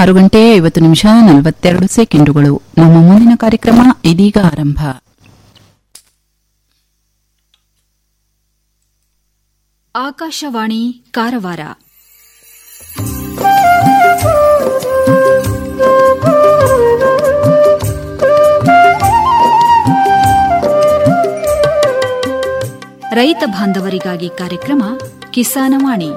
ಆರು ಗಂಟೆ ಐವತ್ತು ನಿಮಿಷ ನಲವತ್ತೆರಡು ಸೆಕೆಂಡುಗಳು ನಮ್ಮ ಮುಂದಿನ ಕಾರ್ಯಕ್ರಮ ಇದೀಗ ಆರಂಭ ಆಕಾಶವಾಣಿ ಕಾರವಾರ ರೈತ ಬಾಂಧವರಿಗಾಗಿ ಕಾರ್ಯಕ್ರಮ ಕಿಸಾನವಾಣಿ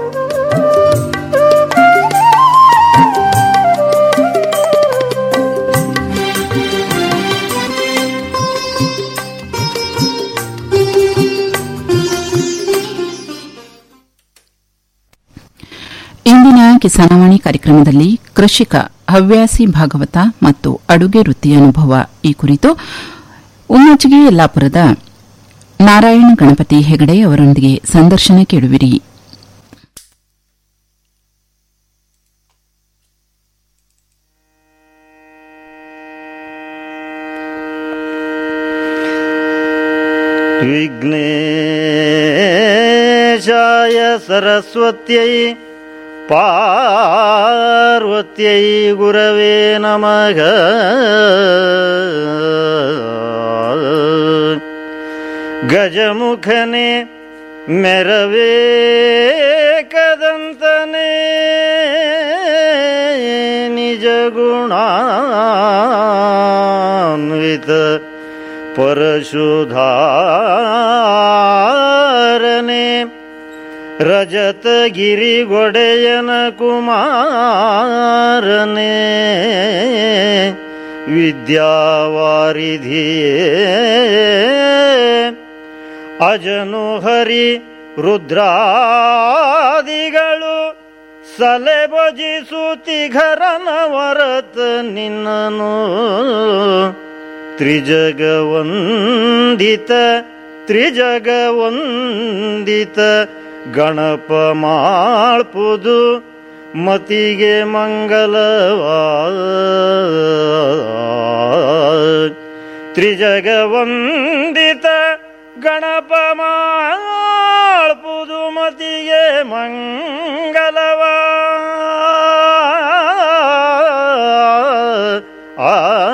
ಇಂದಿನ ಕಿಸಾನವಾಣಿ ಕಾರ್ಯಕ್ರಮದಲ್ಲಿ ಕೃಷಿಕ ಹವ್ಯಾಸಿ ಭಾಗವತ ಮತ್ತು ಅಡುಗೆ ವೃತ್ತಿ ಅನುಭವ ಈ ಕುರಿತು ಉಮ್ಮಚ್ಚಿಗೆ ಯಲ್ಲಾಪುರದ ನಾರಾಯಣ ಗಣಪತಿ ಹೆಗಡೆ ಅವರೊಂದಿಗೆ ಸಂದರ್ಶನ ಕೇಳುವಿರಿ विघ्नेशाय सरस्वत्यै पार्वत्यै गुरवे नमः गजमुखने मेरवे कदन्तने निजगुणान्वित परशुधारने रजतगिरिगोडेयन कुमारने विद्यावारिधिये ಅಜನು ಹರಿ ರುದ್ರಾದಿಗಳು ಸಲೆ ಭಜಿಸುತ್ತಿಘರನ ವರತ ನಿನ್ನನು ತ್ರಿಜಗವಂದಿತ ತ್ರಿಜಗವಂದಿತ ಗಣಪ ಮಾಳ್ಪುದು ಮತಿಗೆ ಮಂಗಲವಾ ತ್ರಿಜಗವಂದಿತ ಗಣಪ ಮಾಳ್ಪುದು ಮತಿಗೆ ಮಂಗಲವ ಆ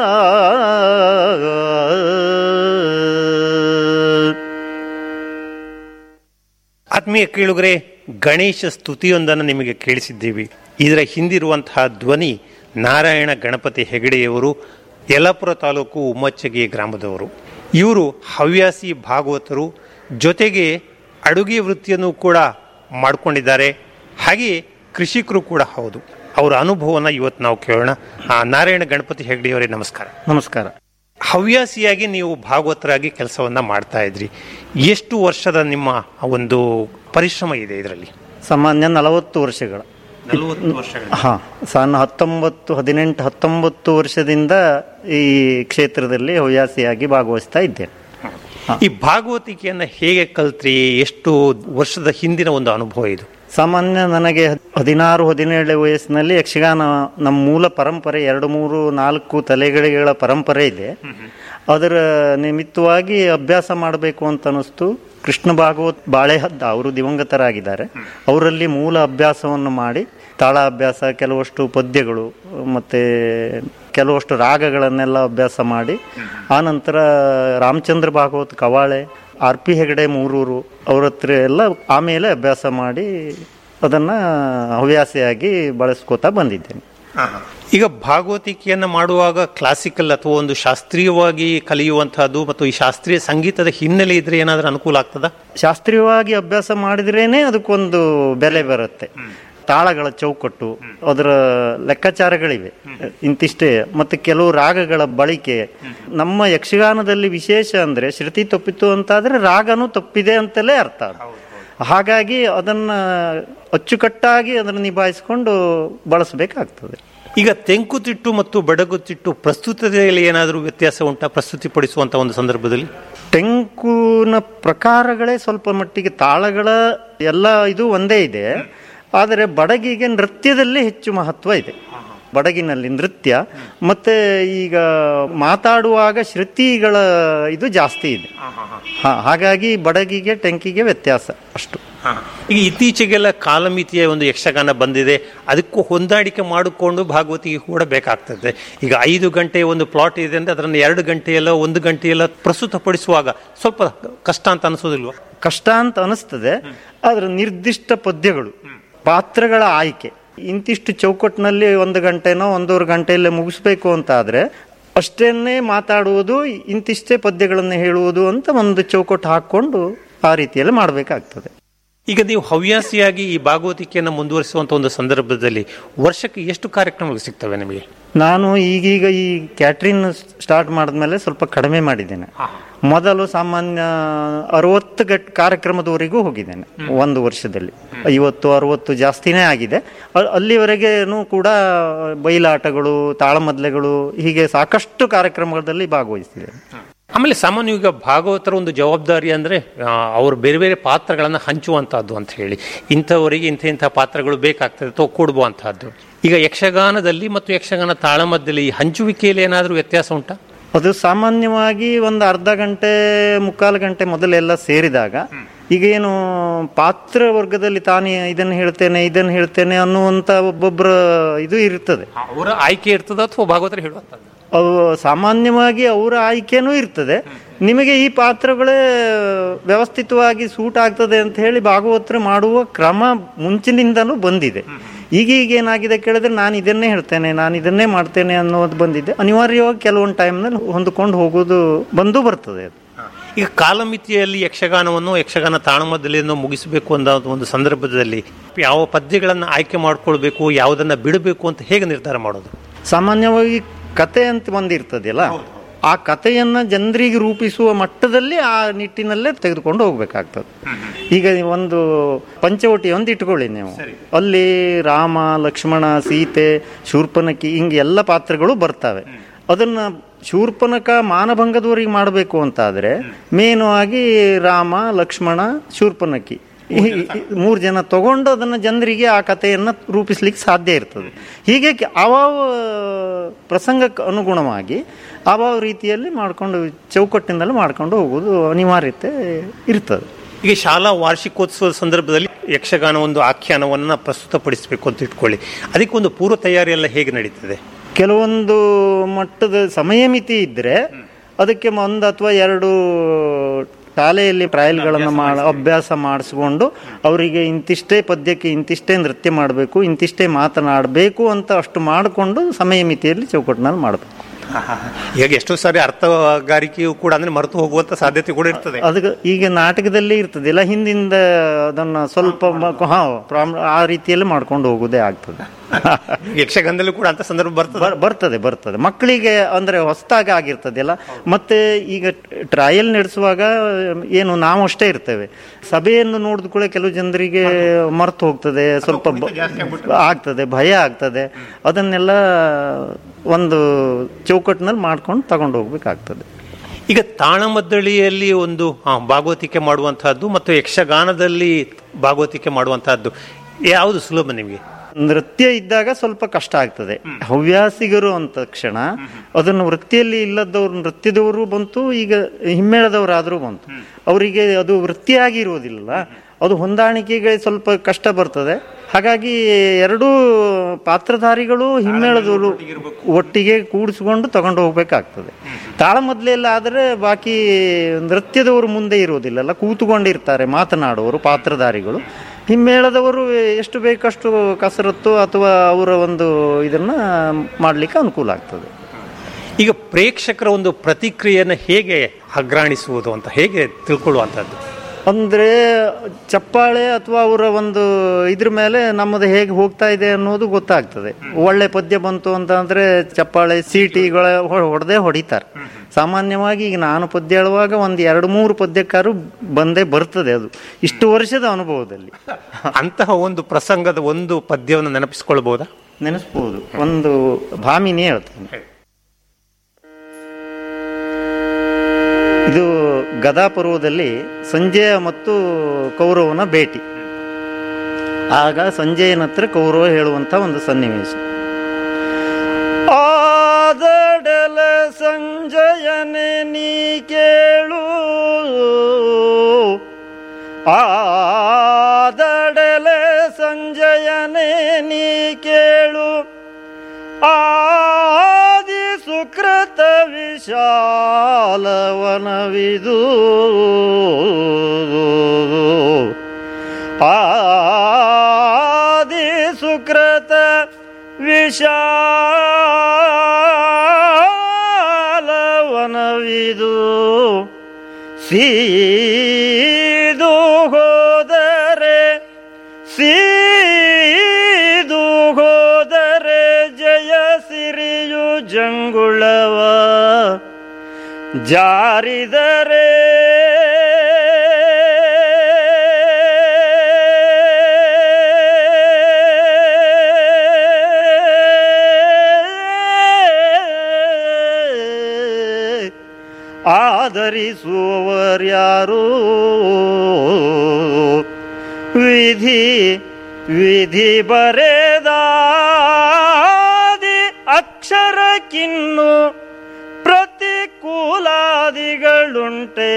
ಆತ್ಮೀಯ ಕೇಳುಗರೆ ಗಣೇಶ ಸ್ತುತಿಯೊಂದನ್ನು ನಿಮಗೆ ಕೇಳಿಸಿದ್ದೀವಿ ಇದರ ಹಿಂದಿರುವಂತಹ ಧ್ವನಿ ನಾರಾಯಣ ಗಣಪತಿ ಹೆಗಡೆಯವರು ಯಲಪುರ ತಾಲೂಕು ಉಮ್ಮಚ್ಚಗಿ ಗ್ರಾಮದವರು ಇವರು ಹವ್ಯಾಸಿ ಭಾಗವತರು ಜೊತೆಗೆ ಅಡುಗೆ ವೃತ್ತಿಯನ್ನು ಕೂಡ ಮಾಡಿಕೊಂಡಿದ್ದಾರೆ ಹಾಗೆಯೇ ಕೃಷಿಕರು ಕೂಡ ಹೌದು ಅವರ ಅನುಭವನ ಇವತ್ತು ನಾವು ಕೇಳೋಣ ಆ, ನಾರಾಯಣ ಗಣಪತಿ ಹೆಗಡೆಯವರೇ ನಮಸ್ಕಾರ ನಮಸ್ಕಾರ ಹವ್ಯಾಸಿಯಾಗಿ ನೀವು ಭಾಗವತರಾಗಿ ಕೆಲಸವನ್ನ ಮಾಡ್ತಾ ಇದ್ರಿ ಎಷ್ಟು ವರ್ಷದ ನಿಮ್ಮ ಒಂದು ಪರಿಶ್ರಮ ಇದೆ ಇದರಲ್ಲಿ ಸಾಮಾನ್ಯ ನಲವತ್ತು ವರ್ಷಗಳ ನಲವತ್ತು ವರ್ಷಗಳ ಹಾ ಸಾನ ಹತ್ತೊಂಬತ್ತು ಹದಿನೆಂಟು ಹತ್ತೊಂಬತ್ತು ವರ್ಷದಿಂದ ಈ ಕ್ಷೇತ್ರದಲ್ಲಿ ಹವ್ಯಾಸಿಯಾಗಿ ಭಾಗವಹಿಸ್ತಾ ಇದ್ದೇನೆ ಈ ಭಾಗವತಿಕೆಯನ್ನ ಹೇಗೆ ಕಲ್ತ್ರಿ ಎಷ್ಟು ವರ್ಷದ ಹಿಂದಿನ ಒಂದು ಅನುಭವ ಇದು ಸಾಮಾನ್ಯ ನನಗೆ ಹದಿನಾರು ಹದಿನೇಳು ವಯಸ್ಸಿನಲ್ಲಿ ಯಕ್ಷಗಾನ ನಮ್ಮ ಮೂಲ ಪರಂಪರೆ ಎರಡು ಮೂರು ನಾಲ್ಕು ತಲೆಗಳಿಗಳ ಪರಂಪರೆ ಇದೆ ಅದರ ನಿಮಿತ್ತವಾಗಿ ಅಭ್ಯಾಸ ಮಾಡಬೇಕು ಅಂತ ಅನಿಸ್ತು ಕೃಷ್ಣ ಭಾಗವತ್ ಬಾಳೆಹದ್ದ ಅವರು ದಿವಂಗತರಾಗಿದ್ದಾರೆ ಅವರಲ್ಲಿ ಮೂಲ ಅಭ್ಯಾಸವನ್ನು ಮಾಡಿ ತಾಳ ಅಭ್ಯಾಸ ಕೆಲವಷ್ಟು ಪದ್ಯಗಳು ಮತ್ತೆ ಕೆಲವಷ್ಟು ರಾಗಗಳನ್ನೆಲ್ಲ ಅಭ್ಯಾಸ ಮಾಡಿ ಆನಂತರ ರಾಮಚಂದ್ರ ಭಾಗವತ್ ಕವಾಳೆ ಆರ್ ಪಿ ಹೆಗಡೆ ಮೂರೂರು ಅವ್ರ ಹತ್ರ ಎಲ್ಲ ಆಮೇಲೆ ಅಭ್ಯಾಸ ಮಾಡಿ ಅದನ್ನ ಹವ್ಯಾಸಿಯಾಗಿ ಬಳಸ್ಕೋತಾ ಬಂದಿದ್ದೇನೆ ಈಗ ಭಾಗವತಿಕೆಯನ್ನ ಮಾಡುವಾಗ ಕ್ಲಾಸಿಕಲ್ ಅಥವಾ ಒಂದು ಶಾಸ್ತ್ರೀಯವಾಗಿ ಕಲಿಯುವಂತಹದ್ದು ಮತ್ತು ಈ ಶಾಸ್ತ್ರೀಯ ಸಂಗೀತದ ಹಿನ್ನೆಲೆ ಇದ್ರೆ ಏನಾದ್ರೂ ಅನುಕೂಲ ಆಗ್ತದ ಶಾಸ್ತ್ರೀಯವಾಗಿ ಅಭ್ಯಾಸ ಮಾಡಿದ್ರೇನೆ ಅದಕ್ಕೊಂದು ಬೆಲೆ ಬರುತ್ತೆ ತಾಳಗಳ ಚೌಕಟ್ಟು ಅದರ ಲೆಕ್ಕಾಚಾರಗಳಿವೆ ಇಂತಿಷ್ಟೇ ಮತ್ತೆ ಕೆಲವು ರಾಗಗಳ ಬಳಕೆ ನಮ್ಮ ಯಕ್ಷಗಾನದಲ್ಲಿ ವಿಶೇಷ ಅಂದ್ರೆ ಶ್ರುತಿ ತಪ್ಪಿತು ಅಂತಾದ್ರೆ ರಾಗನೂ ತಪ್ಪಿದೆ ಅಂತಲೇ ಅರ್ಥ ಅದು. ಹಾಗಾಗಿ ಅದನ್ನ ಅಚ್ಚುಕಟ್ಟಾಗಿ ಅದನ್ನು ನಿಭಾಯಿಸಿಕೊಂಡು ಬಳಸಬೇಕಾಗ್ತದೆ ಈಗ ತೆಂಕುತಿಟ್ಟು ಮತ್ತು ಬಡಗುತಿಟ್ಟು ಪ್ರಸ್ತುತತೆಯಲ್ಲಿ ಏನಾದರೂ ವ್ಯತ್ಯಾಸ ಉಂಟಾ ಪ್ರಸ್ತುತಿಪಡಿಸುವಂತ ಒಂದು ಸಂದರ್ಭದಲ್ಲಿ ಟೆಂಕುನ ಪ್ರಕಾರಗಳೇ ಸ್ವಲ್ಪ ಮಟ್ಟಿಗೆ ತಾಳಗಳ ಎಲ್ಲ ಇದು ಒಂದೇ ಇದೆ ಆದರೆ ಬಡಗಿಗೆ ನೃತ್ಯದಲ್ಲಿ ಹೆಚ್ಚು ಮಹತ್ವ ಇದೆ ಬಡಗಿನಲ್ಲಿ ನೃತ್ಯ ಮತ್ತೆ ಈಗ ಮಾತಾಡುವಾಗ ಶ್ರುತಿಗಳ ಇದು ಜಾಸ್ತಿ ಇದೆ ಹಾ ಹಾಗಾಗಿ ಬಡಗಿಗೆ ಟೆಂಕಿಗೆ ವ್ಯತ್ಯಾಸ ಅಷ್ಟು ಈಗ ಇತ್ತೀಚೆಗೆಲ್ಲ ಕಾಲಮಿತಿಯ ಒಂದು ಯಕ್ಷಗಾನ ಬಂದಿದೆ ಅದಕ್ಕೂ ಹೊಂದಾಣಿಕೆ ಮಾಡಿಕೊಂಡು ಭಾಗವತಿಗೆ ಕೂಡ ಬೇಕಾಗ್ತದೆ ಈಗ ಐದು ಗಂಟೆ ಒಂದು ಪ್ಲಾಟ್ ಇದೆ ಅಂದ್ರೆ ಅದನ್ನು ಎರಡು ಗಂಟೆಯಲ್ಲ ಒಂದು ಗಂಟೆಯಲ್ಲ ಪ್ರಸ್ತುತಪಡಿಸುವಾಗ ಸ್ವಲ್ಪ ಕಷ್ಟ ಅಂತ ಅನಿಸೋದಿಲ್ವಾ ಕಷ್ಟ ಅಂತ ಅನಿಸ್ತದೆ ಆದ್ರೆ ನಿರ್ದಿಷ್ಟ ಪದ್ಯಗಳು ಪಾತ್ರಗಳ ಆಯ್ಕೆ ಇಂತಿಷ್ಟು ಚೌಕಟ್ಟಿನಲ್ಲಿ ಒಂದು ಗಂಟೆನೋ ಒಂದೂವರೆ ಗಂಟೆಯಲ್ಲೇ ಮುಗಿಸ್ಬೇಕು ಅಂತ ಆದ್ರೆ ಅಷ್ಟನ್ನೇ ಮಾತಾಡುವುದು ಇಂತಿಷ್ಟೇ ಪದ್ಯಗಳನ್ನು ಹೇಳುವುದು ಅಂತ ಒಂದು ಚೌಕಟ್ಟು ಹಾಕೊಂಡು ಆ ರೀತಿಯಲ್ಲಿ ಮಾಡಬೇಕಾಗ್ತದೆ ಈಗ ನೀವು ಹವ್ಯಾಸಿಯಾಗಿ ಈ ಭಾಗವತಿಕೆಯನ್ನು ಮುಂದುವರಿಸುವಂತ ಒಂದು ಸಂದರ್ಭದಲ್ಲಿ ವರ್ಷಕ್ಕೆ ಎಷ್ಟು ಕಾರ್ಯಕ್ರಮಗಳು ಸಿಗ್ತವೆ ನಿಮಗೆ ನಾನು ಈಗೀಗ ಈ ಕ್ಯಾಟ್ರಿನ್ ಸ್ಟಾರ್ಟ್ ಮಾಡಿದ್ಮೇಲೆ ಸ್ವಲ್ಪ ಕಡಿಮೆ ಮಾಡಿದ್ದೇನೆ ಮೊದಲು ಸಾಮಾನ್ಯ ಅರವತ್ತು ಗಟ್ ಕಾರ್ಯಕ್ರಮದವರೆಗೂ ಹೋಗಿದ್ದೇನೆ ಒಂದು ವರ್ಷದಲ್ಲಿ ಐವತ್ತು ಅರವತ್ತು ಜಾಸ್ತಿನೇ ಆಗಿದೆ ಅ- ಅಲ್ಲಿವರೆಗೇನು ಕೂಡ ಬಯಲಾಟಗಳು ತಾಳಮದ್ಲೆಗಳು ಹೀಗೆ ಸಾಕಷ್ಟು ಕಾರ್ಯಕ್ರಮಗಳಲ್ಲಿ ಭಾಗವಹಿಸಿದ್ದೇನೆ ಆಮೇಲೆ ಸಾಮಾನ್ಯ ಈಗ ಭಾಗವತರ ಒಂದು ಜವಾಬ್ದಾರಿ ಅಂದ್ರೆ ಆ, ಅವರು ಬೇರೆ ಬೇರೆ ಪಾತ್ರಗಳನ್ನು ಹಂಚುವಂತಹದ್ದು ಅಂತ ಹೇಳಿ ಇಂಥವರಿಗೆ ಇಂಥ ಇಂಥ ಪಾತ್ರಗಳು ಬೇಕಾಗ್ತದೆ ಅಥವಾ ಕೊಡುವಂತಹದ್ದು ಈಗ ಯಕ್ಷಗಾನದಲ್ಲಿ ಮತ್ತು ಯಕ್ಷಗಾನ ತಾಳಮದ್ದಲಿ ಈ ಹಂಚುವಿಕೆಯಲ್ಲಿ ಏನಾದರೂ ವ್ಯತ್ಯಾಸ ಉಂಟಾ ಅದು ಸಾಮಾನ್ಯವಾಗಿ ಒಂದು ಅರ್ಧ ಗಂಟೆ ಮುಕ್ಕಾಲು ಗಂಟೆ ಮೊದಲೆಲ್ಲ ಸೇರಿದಾಗ ಈಗ ಏನು ಪಾತ್ರ ವರ್ಗದಲ್ಲಿ ತಾನೇ ಇದನ್ನು ಹೇಳ್ತೇನೆ ಇದನ್ನು ಹೇಳ್ತೇನೆ ಅನ್ನುವಂತ ಒಬ್ಬೊಬ್ಬರ ಇದು ಇರ್ತದೆ ಅವರ ಆಯ್ಕೆ ಇರ್ತದ ಅಥವಾ ಭಾಗವತರು ಹೇಳುವಂತದ್ದು ಅವು ಸಾಮಾನ್ಯವಾಗಿ ಅವರ ಆಯ್ಕೆನೂ ಇರ್ತದೆ ನಿಮಗೆ ಈ ಪಾತ್ರಗಳೇ ವ್ಯವಸ್ಥಿತವಾಗಿ ಸೂಟ್ ಆಗ್ತದೆ ಅಂತ ಹೇಳಿ ಭಾಗವತರು ಮಾಡುವ ಕ್ರಮ ಮುಂಚಿನಿಂದನೂ ಬಂದಿದೆ ಈಗೀಗ ಏನಾಗಿದೆ ಕೇಳಿದ್ರೆ ನಾನು ಇದನ್ನೇ ಹೇಳ್ತೇನೆ ನಾನು ಇದನ್ನೇ ಮಾಡ್ತೇನೆ ಅನ್ನೋದು ಬಂದಿದೆ ಅನಿವಾರ್ಯವಾಗಿ ಕೆಲವೊಂದು ಟೈಮ್ನಲ್ಲಿ ಹೊಂದ್ಕೊಂಡು ಹೋಗೋದು ಬಂದು ಬರ್ತದೆ ಅದು ಈಗ ಕಾಲಮಿತಿಯಲ್ಲಿ ಯಕ್ಷಗಾನವನ್ನು ಯಕ್ಷಗಾನ ತಾಳಮದ್ದಲಿಯನ್ನು ಮುಗಿಸಬೇಕು ಅನ್ನೋ ಒಂದು ಸಂದರ್ಭದಲ್ಲಿ ಯಾವ ಪದ್ಯಗಳನ್ನು ಆಯ್ಕೆ ಮಾಡ್ಕೊಳ್ಬೇಕು ಯಾವುದನ್ನ ಬಿಡಬೇಕು ಅಂತ ಹೇಗೆ ನಿರ್ಧಾರ ಮಾಡೋದು ಸಾಮಾನ್ಯವಾಗಿ ಕತೆ ಅಂತ ಒಂದಿರ್ತದೆಯಲ್ಲ ಆ ಕಥೆಯನ್ನ ಜನರಿಗೆ ರೂಪಿಸುವ ಮಟ್ಟದಲ್ಲಿ ಆ ನಿಟ್ಟಿನಲ್ಲೇ ತೆಗೆದುಕೊಂಡು ಹೋಗ್ಬೇಕಾಗ್ತದೆ ಈಗ ಒಂದು ಪಂಚವಟಿ ಒಂದು ಇಟ್ಕೊಳ್ಳಿ ನೀವು ಅಲ್ಲಿ ರಾಮ ಲಕ್ಷ್ಮಣ ಸೀತೆ ಶೂರ್ಪನಕಿ ಹಿಂಗೆ ಎಲ್ಲ ಪಾತ್ರಗಳು ಬರ್ತವೆ ಅದನ್ನ ಶೂರ್ಪನಕ ಮಾನಭಂಗದವರಿಗೆ ಮಾಡಬೇಕು ಅಂತಾದ್ರೆ ಮೇನು ಆಗಿ ರಾಮ ಲಕ್ಷ್ಮಣ ಶೂರ್ಪನಕಿ ಈ- ಈ- ಮೂರು ಜನ ತಗೊಂಡು ಅದನ್ನ ಜನರಿಗೆ ಆ ಕಥೆಯನ್ನ ರೂಪಿಸ್ಲಿಕ್ಕೆ ಸಾಧ್ಯ ಇರ್ತದೆ ಹೀಗೆ ಕೆ- ಆವಾವ ಪ್ರಸಂಗಕ್ಕೆ ಅನುಗುಣವಾಗಿ ಆವಾವ ರೀತಿಯಲ್ಲಿ ಮಾಡ್ಕೊಂಡು ಚೌಕಟ್ಟಿನಲ್ಲಿ ಮಾಡ್ಕೊಂಡು ಹೋಗೋದು ಅನಿವಾರ್ಯತೆ ಇರ್ತದೆ ಈಗ ಶಾಲಾ ವಾರ್ಷಿಕೋತ್ಸವದ ಸಂದರ್ಭದಲ್ಲಿ ಯಕ್ಷಗಾನ ಒಂದು ಆಖ್ಯಾನವನ್ನು ಪ್ರಸ್ತುತಪಡಿಸಬೇಕು ಅಂತ ಇಟ್ಕೊಳ್ಳಿ ಅದಕ್ಕೆ ಒಂದು ಪೂರ್ವ ತಯಾರಿ ಎಲ್ಲ ಹೇಗೆ ನಡೀತದೆ ಕೆಲವೊಂದು ಮಟ್ಟದ ಸಮಯ ಮಿತಿ ಇದ್ರೆ ಅದಕ್ಕೆ ಒಂದು ಅಥವಾ ಎರಡು ಶಾಲೆಯಲ್ಲಿ ಟ್ರಯಲ್ಗಳನ್ನು ಮಾಡ ಅಭ್ಯಾಸ ಮಾಡಿಸ್ಕೊಂಡು ಅವರಿಗೆ ಇಂತಿಷ್ಟೇ ಪದ್ಯಕ್ಕೆ ಇಂತಿಷ್ಟೇ ನೃತ್ಯ ಮಾಡಬೇಕು ಇಂತಿಷ್ಟೇ ಮಾತನಾಡಬೇಕು ಅಂತ ಅಷ್ಟು ಮಾಡಿಕೊಂಡು ಸಮಯ ಮಿತಿಯಲ್ಲಿ ಚೌಕಟ್ಟಿನಲ್ಲಿ ಮಾಡಬೇಕು ಈಗ ಎಷ್ಟೋ ಸಾರಿ ಅರ್ಥಗಾರಿಕೆಯು ಕೂಡ ಅಂದ್ರೆ ಮರೆತು ಹೋಗುವಂತ ಸಾಧ್ಯತೆ ಕೂಡ ಇರ್ತದೆ ಅದಕ್ಕೆ ಈಗ ನಾಟಕದಲ್ಲಿ ಇರ್ತದೆಲ್ಲ ಹಿಂದಿಂದ ಅದನ್ನ ಸ್ವಲ್ಪ ಮ- ಹಾ ಪ್ರಾಮ್- ಆ ರೀತಿಯಲ್ಲಿ ಮಾಡ್ಕೊಂಡು ಹೋಗೋದೇ ಆಗ್ತದೆ ಯಕ್ಷಗಾನದಲ್ಲೂ ಕೂಡ ಅಂತ ಸಂದರ್ಭ ಬರ್ತದೆ ಬರ್- ಬರ್ತದೆ ಬರ್ತದೆ ಮಕ್ಕಳಿಗೆ ಅಂದ್ರೆ ಹೊಸದಾಗಿ ಆಗಿರ್ತದೆಲ್ಲ ಮತ್ತೆ ಈಗ ಟ್ರಯಲ್ ನಡೆಸುವಾಗ ಏನು ನಾವು ಅಷ್ಟೇ ಇರ್ತೇವೆ ಸಭೆಯನ್ನು ನೋಡಿದ ಕೂಡ ಕೆಲವು ಜನರಿಗೆ ಮರ್ತು ಹೋಗ್ತದೆ ಸ್ವಲ್ಪ ಬ- ಆಗ್ತದೆ ಭಯ ಆಗ್ತದೆ ಅದನ್ನೆಲ್ಲ ಒಂದು ಚೌಕಟ್ಟಿನಲ್ಲಿ ಮಾಡ್ಕೊಂಡು ತಗೊಂಡು ಹೋಗ್ಬೇಕಾಗ್ತದೆ ಈಗ ತಾಳಮದ್ದಳಿಯಲ್ಲಿ ಒಂದು ಆ, ಭಾಗವತಿಕೆ ಮಾಡುವಂತಹದ್ದು ಮತ್ತು ಯಕ್ಷಗಾನದಲ್ಲಿ ಭಾಗವತಿಕೆ ಮಾಡುವಂತಹದ್ದು ಯಾವುದು ಸುಲಭ ನಿಮಗೆ ನೃತ್ಯ ಇದ್ದಾಗ ಸ್ವಲ್ಪ ಕಷ್ಟ ಆಗ್ತದೆ ಹವ್ಯಾಸಿಗರು ಅಂದ ತಕ್ಷಣ ಅದನ್ನು ವೃತ್ತಿಯಲ್ಲಿ ಇಲ್ಲದವ್ರು ನೃತ್ಯದವರು ಬಂತು ಈಗ ಹಿಮ್ಮೇಳದವರಾದ್ರೂ ಬಂತು ಅವರಿಗೆ ಅದು ವೃತ್ತಿಯಾಗಿ ಇರುವುದಿಲ್ಲ ಅದು ಹೊಂದಾಣಿಕೆಗೆ ಸ್ವಲ್ಪ ಕಷ್ಟ ಬರ್ತದೆ ಹಾಗಾಗಿ ಎರಡೂ ಪಾತ್ರಧಾರಿಗಳು ಹಿಮ್ಮೇಳದವರು ಒಟ್ಟಿಗೆ ಕೂಡಿಸ್ಕೊಂಡು ತಗೊಂಡು ಹೋಗ್ಬೇಕಾಗ್ತದೆ ತಾಳಮದ್ಲೆಲ್ಲ ಆದರೆ ಬಾಕಿ ನೃತ್ಯದವರು ಮುಂದೆ ಇರುವುದಿಲ್ಲಲ್ಲ ಕೂತುಕೊಂಡಿರ್ತಾರೆ ಮಾತನಾಡುವವರು ಪಾತ್ರಧಾರಿಗಳು ಹಿಮ್ಮೇಳದವರು ಎಷ್ಟು ಬೇಕಷ್ಟು ಕಸರತ್ತು ಅಥವಾ ಅವರ ಒಂದು ಇದನ್ನ ಮಾಡಲಿಕ್ಕೆ ಅನುಕೂಲ ಆಗ್ತದೆ ಈಗ ಪ್ರೇಕ್ಷಕರ ಒಂದು ಪ್ರತಿಕ್ರಿಯೆಯನ್ನು ಹೇಗೆ ಅಗ್ರಾಣಿಸುವುದು ಅಂತ ಹೇಗೆ ತಿಳ್ಕೊಳ್ಳುವಂಥದ್ದು ಅಂದ್ರೆ ಚಪ್ಪಾಳೆ ಅಥವಾ ಅವರ ಒಂದು ಇದ್ರ ಮೇಲೆ ನಮ್ಮದು ಹೇಗೆ ಹೋಗ್ತಾ ಇದೆ ಅನ್ನೋದು ಗೊತ್ತಾಗ್ತದೆ ಒಳ್ಳೆ ಪದ್ಯ ಬಂತು ಅಂತ ಅಂದ್ರೆ ಚಪ್ಪಾಳೆ ಸೀಟಿಗಳ ಹೊಡೆದೇ ಹೊಡಿತಾರೆ ಸಾಮಾನ್ಯವಾಗಿ ಈಗ ನಾನು ಪದ್ಯ ಹೇಳುವಾಗ ಒಂದು ಎರಡು ಮೂರು ಪದ್ಯಕಾರು ಬಂದೇ ಬರ್ತದೆ ಅದು ಇಷ್ಟು ವರ್ಷದ ಅನುಭವದಲ್ಲಿ ಅಂತಹ ಒಂದು ಪ್ರಸಂಗದ ಒಂದು ಪದ್ಯವನ್ನು ನೆನಪಿಸಿಕೊಳ್ಬಹುದಾ ನೆನೆಸ್ಬೋದು ಒಂದು ಭಾಮಿನಿ ಹೇಳ್ತೇನೆ ಇದು ಗದಾ ಪರ್ವದಲ್ಲಿ ಸಂಜಯ ಮತ್ತು ಕೌರವನ ಭೇಟಿ ಆಗ ಸಂಜಯನ ಹತ್ರ ಕೌರವ ಹೇಳುವಂತ ಒಂದು ಸನ್ನಿವೇಶ ಸಂಜಯನೆ ನೀ ಕೇಳು ಆದಡಲೆ ಸಂಜಯನೆ ನೀ ಕೇಳು ಆದಿ ಸುಕೃತ ವಿಶಾಲವನವಿದು ಆದಿ ಸುಕೃತ ವಿಶಾಲವನವಿದು ಸೀದು ಹೋದರೆ ಸೀದು ಹೋದರೆ ಜಯ ಸಿರಿಯು ಜಂಗುಳವ ಜಾರಿದರೆ ಆದರಿಸುವವರ್ಯಾರು ವಿಧಿ ವಿಧಿ ಬರೆದಾದಿ ಅಕ್ಷರಕ್ಕಿನ್ನು ಪ್ರತಿಕೂಲಾದಿಗಳುಂಟೆ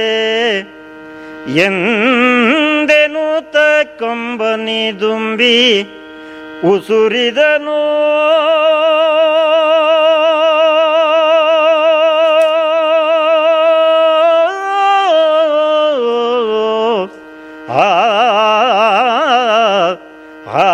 ಎಂದೆನು ಕಂಬನಿ ದುಂಬಿ ಉಸುರಿದನು ಆ ಆ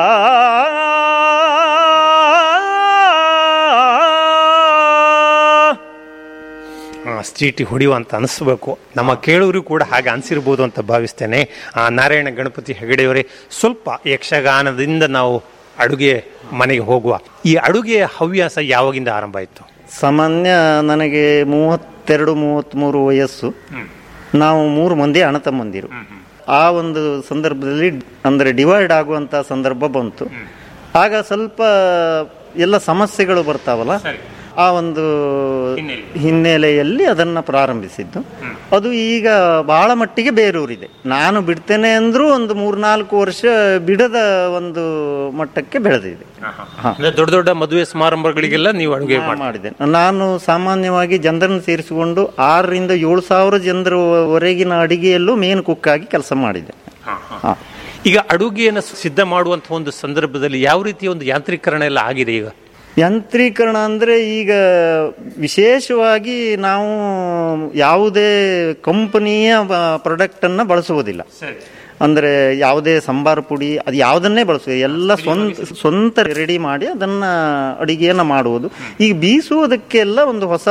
ಚೀಟಿ ಹೊಡೆಯುವಂತ ಅನಿಸ್ಬೇಕು ನಮ್ಮ ಕೇಳೂರು ಕೂಡ ಹಾಗೆ ಅನಿಸಿರ್ಬೋದು ಅಂತ ಭಾವಿಸ್ತೇನೆ ಆ ನಾರಾಯಣ ಗಣಪತಿ ಹೆಗಡೆಯವರೇ ಸ್ವಲ್ಪ ಯಕ್ಷಗಾನದಿಂದ ನಾವು ಅಡುಗೆ ಮನೆಗೆ ಹೋಗುವ ಈ ಅಡುಗೆಯ ಹವ್ಯಾಸ ಯಾವಾಗಿಂದ ಆರಂಭ ಆಯಿತು ಸಾಮಾನ್ಯ ನನಗೆ ಮೂವತ್ತೆರಡು ಮೂವತ್ತ್ಮೂರು ವಯಸ್ಸು ನಾವು ಮೂರು ಮಂದಿ ಅಣ್ಣ ತಮ್ಮಂದಿರು ಆ ಒಂದು ಸಂದರ್ಭದಲ್ಲಿ ಅಂದರೆ ಡಿವೈಡ್ ಆಗುವಂಥ ಸಂದರ್ಭ ಬಂತು ಆಗ ಸ್ವಲ್ಪ ಎಲ್ಲ ಸಮಸ್ಯೆಗಳು ಬರ್ತಾವಲ್ಲ ಆ ಒಂದು ಹಿನ್ನೆಲೆಯಲ್ಲಿ ಅದನ್ನ ಪ್ರಾರಂಭಿಸಿದ್ದು ಅದು ಈಗ ಬಹಳ ಮಟ್ಟಿಗೆ ಬೇರೂರಿದೆ ನಾನು ಬಿಡ್ತೇನೆ ಅಂದ್ರೂ ಒಂದು ಮೂರ್ನಾಲ್ಕು ವರ್ಷ ಬಿಡದ ಒಂದು ಮಟ್ಟಕ್ಕೆ ಬೆಳೆದಿದೆ ಅಂದ್ರೆ ದೊಡ್ಡ ದೊಡ್ಡ ಮದುವೆ ಸಮಾರಂಭಗಳಿಗೆಲ್ಲ ನೀವು ಅಡುಗೆ ನಾ ಮಾಡಿದೆ ನಾನು ಸಾಮಾನ್ಯವಾಗಿ ಜನರನ್ನು ಸೇರಿಸಿಕೊಂಡು ಆರರಿಂದ ಏಳು ಸಾವಿರ ಜನರವರೆಗಿನ ಅಡಿಗೆಯಲ್ಲೂ ಮೇನ್ ಕುಕ್ ಆಗಿ ಕೆಲಸ ಮಾಡಿದೆ ಹಾ. ಈಗ ಅಡುಗೆಯನ್ನು ಸಿದ್ಧ ಮಾಡುವಂತ ಒಂದು ಸಂದರ್ಭದಲ್ಲಿ ಯಾವ ರೀತಿಯ ಒಂದು ಯಾಂತ್ರೀಕರಣ ಎಲ್ಲ ಆಗಿದೆ ಈಗ ಯಂತ್ರೀಕರಣ ಅಂದ್ರೆ ಈಗ ವಿಶೇಷವಾಗಿ ನಾವು ಯಾವುದೇ ಕಂಪನಿಯ ಪ್ರಾಡಕ್ಟ್ ಅನ್ನ ಬಳಸುವುದಿಲ್ಲ ಅಂದ್ರೆ ಯಾವುದೇ ಸಂಬಾರ ಪುಡಿ ಅದು ಯಾವುದನ್ನೇ ಬಳಸುವುದು ಎಲ್ಲ ಸ್ವಂತ ಸ್ವಂತ ರೆಡಿ ಮಾಡಿ ಅದನ್ನ ಅಡಿಗೆಯನ್ನ ಮಾಡುವುದು ಈಗ ಬೀಸುವುದಕ್ಕೆಲ್ಲ ಒಂದು ಹೊಸ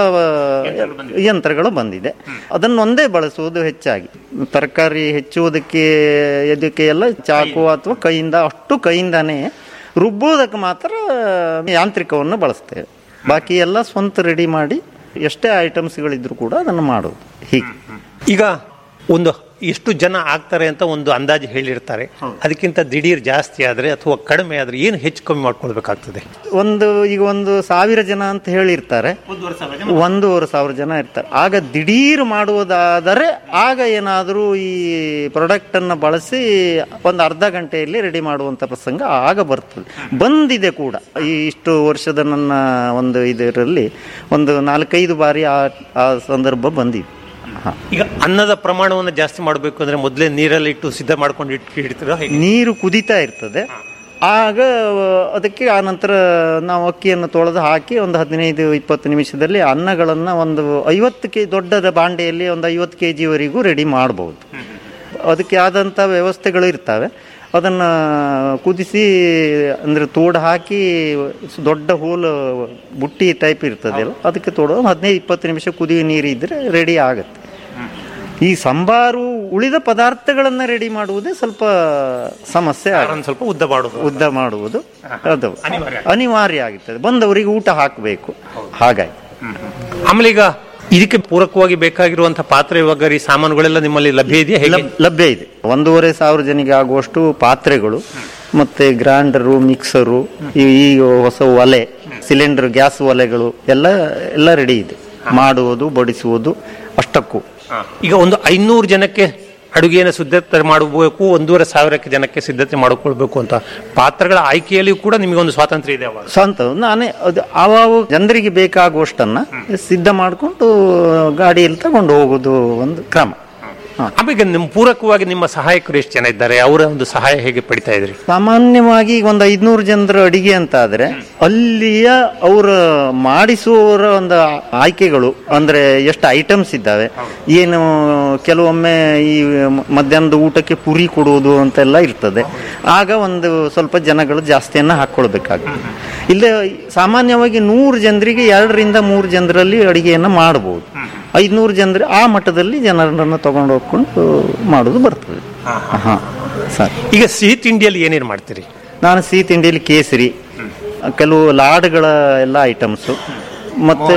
ಯಂತ್ರಗಳು ಬಂದಿದೆ ಅದನ್ನೊಂದೇ ಬಳಸುವುದು ಹೆಚ್ಚಾಗಿ ತರಕಾರಿ ಹೆಚ್ಚುವುದಕ್ಕೆ ಇದಕ್ಕೆ ಎಲ್ಲ ಚಾಕು ಅಥವಾ ಕೈಯಿಂದ ಅಷ್ಟು ಕೈಯಿಂದಾನೇ ರುಬ್ಬುವುದಕ್ಕೆ ಮಾತ್ರ ಯಾಂತ್ರಿಕವನ್ನು ಬಳಸ್ತೇವೆ ಬಾಕಿ ಎಲ್ಲ ಸ್ವಂತ ರೆಡಿ ಮಾಡಿ ಎಷ್ಟೇ ಐಟಮ್ಸ್ಗಳಿದ್ರು ಕೂಡ ಅದನ್ನು ಮಾಡೋದು ಹೀಗೆ ಈಗ ಒಂದು ಎಷ್ಟು ಜನ ಆಗ್ತಾರೆ ಅಂತ ಒಂದು ಅಂದಾಜು ಹೇಳಿರ್ತಾರೆ ಅದಕ್ಕಿಂತ ದಿಢೀರ್ ಜಾಸ್ತಿ ಆದ್ರೆ ಅಥವಾ ಕಡಿಮೆ ಆದ್ರೆ ಏನು ಹೆಚ್ಚು ಕಮ್ಮಿ ಮಾಡ್ಕೊಳ್ಬೇಕಾಗ್ತದೆ ಒಂದು ಈಗ ಒಂದು ಸಾವಿರ ಜನ ಅಂತ ಹೇಳಿರ್ತಾರೆ ಒಂದೂವರೆ ಸಾವಿರ ಜನ ಇರ್ತಾರೆ ಆಗ ದಿಢೀರ್ ಮಾಡುವುದಾದರೆ ಆಗ ಏನಾದರೂ ಈ ಪ್ರಾಡಕ್ಟ್ ಅನ್ನ ಬಳಸಿ ಒಂದು ಅರ್ಧ ಗಂಟೆಯಲ್ಲಿ ರೆಡಿ ಮಾಡುವಂತ ಪ್ರಸಂಗ ಆಗ ಬರ್ತದೆ ಬಂದಿದೆ ಕೂಡ ಈ ಇಷ್ಟು ವರ್ಷದ ನನ್ನ ಒಂದು ಇದರಲ್ಲಿ ಒಂದು ನಾಲ್ಕೈದು ಬಾರಿ ಆ ಆ ಸಂದರ್ಭ ಬಂದಿದೆ ಹಾ. ಈಗ ಅನ್ನದ ಪ್ರಮಾಣವನ್ನು ಜಾಸ್ತಿ ಮಾಡಬೇಕು ಅಂದ್ರೆ ಮೊದಲೇ ನೀರಲ್ಲಿ ಇಟ್ಟು ಸಿದ್ಧ ಮಾಡ್ಕೊಂಡು ಇಟ್ಟು ಇಡ್ತೀರಾ ಹೇಗೆ? ನೀರು ಕುದೀತಾ ಇರ್ತದೆ ಆಗ ಅದಕ್ಕೆ ಆ ನಂತರ ನಾವು ಅಕ್ಕಿಯನ್ನು ತೊಳೆದು ಹಾಕಿ ಒಂದು ಹದಿನೈದು ಇಪ್ಪತ್ತು ನಿಮಿಷದಲ್ಲಿ ಅನ್ನಗಳನ್ನು ಒಂದು ಐವತ್ತು ಕೆ ದೊಡ್ಡದ ಬಾಂಡೆಯಲ್ಲಿ ಒಂದು ಐವತ್ತು ಕೆ ಜಿವರೆಗೂ ರೆಡಿ ಮಾಡ್ಬೋದು ಅದಕ್ಕೆ ಆದಂಥ ವ್ಯವಸ್ಥೆಗಳು ಇರ್ತವೆ ಅದನ್ನು ಕುದಿಸಿ ಅಂದರೆ ತೋಡು ಹಾಕಿ ಸ್- ದೊಡ್ಡ ಹೋಲು ಬುಟ್ಟಿ ಟೈಪ್ ಇರ್ತದೆ ಅಲ್ಲ ಅದಕ್ಕೆ ತೋಡು ಹದಿನೈದು ಇಪ್ಪತ್ತು ನಿಮಿಷ ಕುದಿಯುವ ನೀರು ಇದ್ದರೆ ರೆಡಿ ಆಗುತ್ತೆ ಈ ಸಂಬಾರು ಉಳಿದ ಪದಾರ್ಥಗಳನ್ನು ರೆಡಿ ಮಾಡುವುದೇ ಸ್ವಲ್ಪ ಸಮಸ್ಯೆ ಆಗುತ್ತೆ. ಒಂದು ಸ್ವಲ್ಪ ಉದ್ದ ಮಾಡೋದು ಉದ್ದ ಮಾಡುವುದು ಅದು ಅನಿವಾರ್ಯ. ಅನಿವಾರ್ಯ ಆಗುತ್ತದೆ ಬಂದವರಿಗೆ ಊಟ ಹಾಕಬೇಕು ಹಾಗಾಗಿ ಆಮೇಲೆ ಈಗ ಇದಕ್ಕೆ ಪೂರಕವಾಗಿ ಬೇಕಾಗಿರುವಂತಹ ಪಾತ್ರೆ ವಗರಿ ಸಾಮಾನುಗಳೆಲ್ಲ ನಿಮ್ಮಲ್ಲಿ ಲಭ್ಯ ಇದೆಯಾ ಹೇಗೆ ಲಭ್- ಲಭ್ಯ ಇದೆ ಒಂದೂವರೆ ಸಾವಿರ ಜನಿಗೆ ಆಗುವಷ್ಟು ಪಾತ್ರೆಗಳು ಮತ್ತೆ ಗ್ರೈಂಡರು ಮಿಕ್ಸರು ಈ ಈಗ ಹೊಸ ಒಲೆ ಸಿಲಿಂಡರ್ ಗ್ಯಾಸ್ ಒಲೆಗಳು ಎಲ್ಲ ಎಲ್ಲ ರೆಡಿ ಇದೆ ಮಾಡುವುದು ಬಡಿಸುವುದು ಅಷ್ಟಕ್ಕೂ ಈಗ ಒಂದು ಐನೂರು ಜನಕ್ಕೆ ಅಡುಗೆಯನ್ನು ಸಿದ್ಧತೆ ಮಾಡಬೇಕು ಒಂದೂವರೆ ಸಾವಿರಕ್ಕೆ ಜನಕ್ಕೆ ಸಿದ್ಧತೆ ಮಾಡಿಕೊಳ್ಬೇಕು ಅಂತ ಪಾತ್ರಗಳ ಆಯ್ಕೆಯಲ್ಲಿಯೂ ಕೂಡ ನಿಮಗೊಂದು ಸ್ವಾತಂತ್ರ್ಯ ಇದೆ ಅವಾಗ ಸ್ವಂತ ನಾನೇ ಅದು ಅವಾಗ ಜನರಿಗೆ ಬೇಕಾಗುವಷ್ಟನ್ನ ಸಿದ್ಧ ಮಾಡಿಕೊಂಡು ಗಾಡಿಯಲ್ಲಿ ತಗೊಂಡು ಹೋಗೋದು ಒಂದು ಕ್ರಮ ಆಮೇಲೆ ನಿಮ್ಮ ಪೂರಕವಾಗಿ ನಿಮ್ಮ ಸಹಾಯಕರು ಎಷ್ಟು ಜನ ಇದ್ದಾರೆ ಅವರ ಒಂದು ಸಹಾಯ ಹೇಗೆ ಪಡಿತಾ ಇದ್ರಿ ಸಾಮಾನ್ಯವಾಗಿ ಈಗ ಒಂದು ಐದ್ನೂರು ಜನರ ಅಡಿಗೆ ಅಂತ ಆದ್ರೆ ಅಲ್ಲಿಯ ಅವರ ಮಾಡಿಸುವವರ ಒಂದು ಆಯ್ಕೆಗಳು ಅಂದ್ರೆ ಎಷ್ಟು ಐಟಮ್ಸ್ ಇದ್ದಾವೆ ಏನು ಕೆಲವೊಮ್ಮೆ ಈ ಮಧ್ಯಾಹ್ನದ ಊಟಕ್ಕೆ ಪುರಿ ಕೊಡುವುದು ಅಂತೆಲ್ಲ ಇರ್ತದೆ ಆಗ ಒಂದು ಸ್ವಲ್ಪ ಜನಗಳು ಜಾಸ್ತಿಯನ್ನ ಹಾಕೊಳ್ಬೇಕಾಗುತ್ತೆ ಇಲ್ಲೇ ಸಾಮಾನ್ಯವಾಗಿ ನೂರು ಜನರಿಗೆ ಎರಡರಿಂದ ಮೂರು ಜನರಲ್ಲಿ ಅಡಿಗೆಯನ್ನ ಮಾಡಬಹುದು ಐದ್ನೂರು ಜನರು ಆ ಮಟ್ಟದಲ್ಲಿ ಜನರನ್ನು ತಗೊಂಡು ಹೋಗ್ಕೊಂಡು ಮಾಡೋದು ಬರ್ತದೆ ಹಾ ಸರಿ ಈಗ ಸಿಹಿ ತಿಂಡಿಯಲ್ಲಿ ಏನೇನು ಮಾಡ್ತೀರಿ ನಾನು ಸಿಹಿ ತಿಂಡಿಯಲ್ಲಿ ಕೇಸರಿ ಕೆಲವು ಲಾಡುಗಳ ಎಲ್ಲ ಐಟಮ್ಸು ಮತ್ತೆ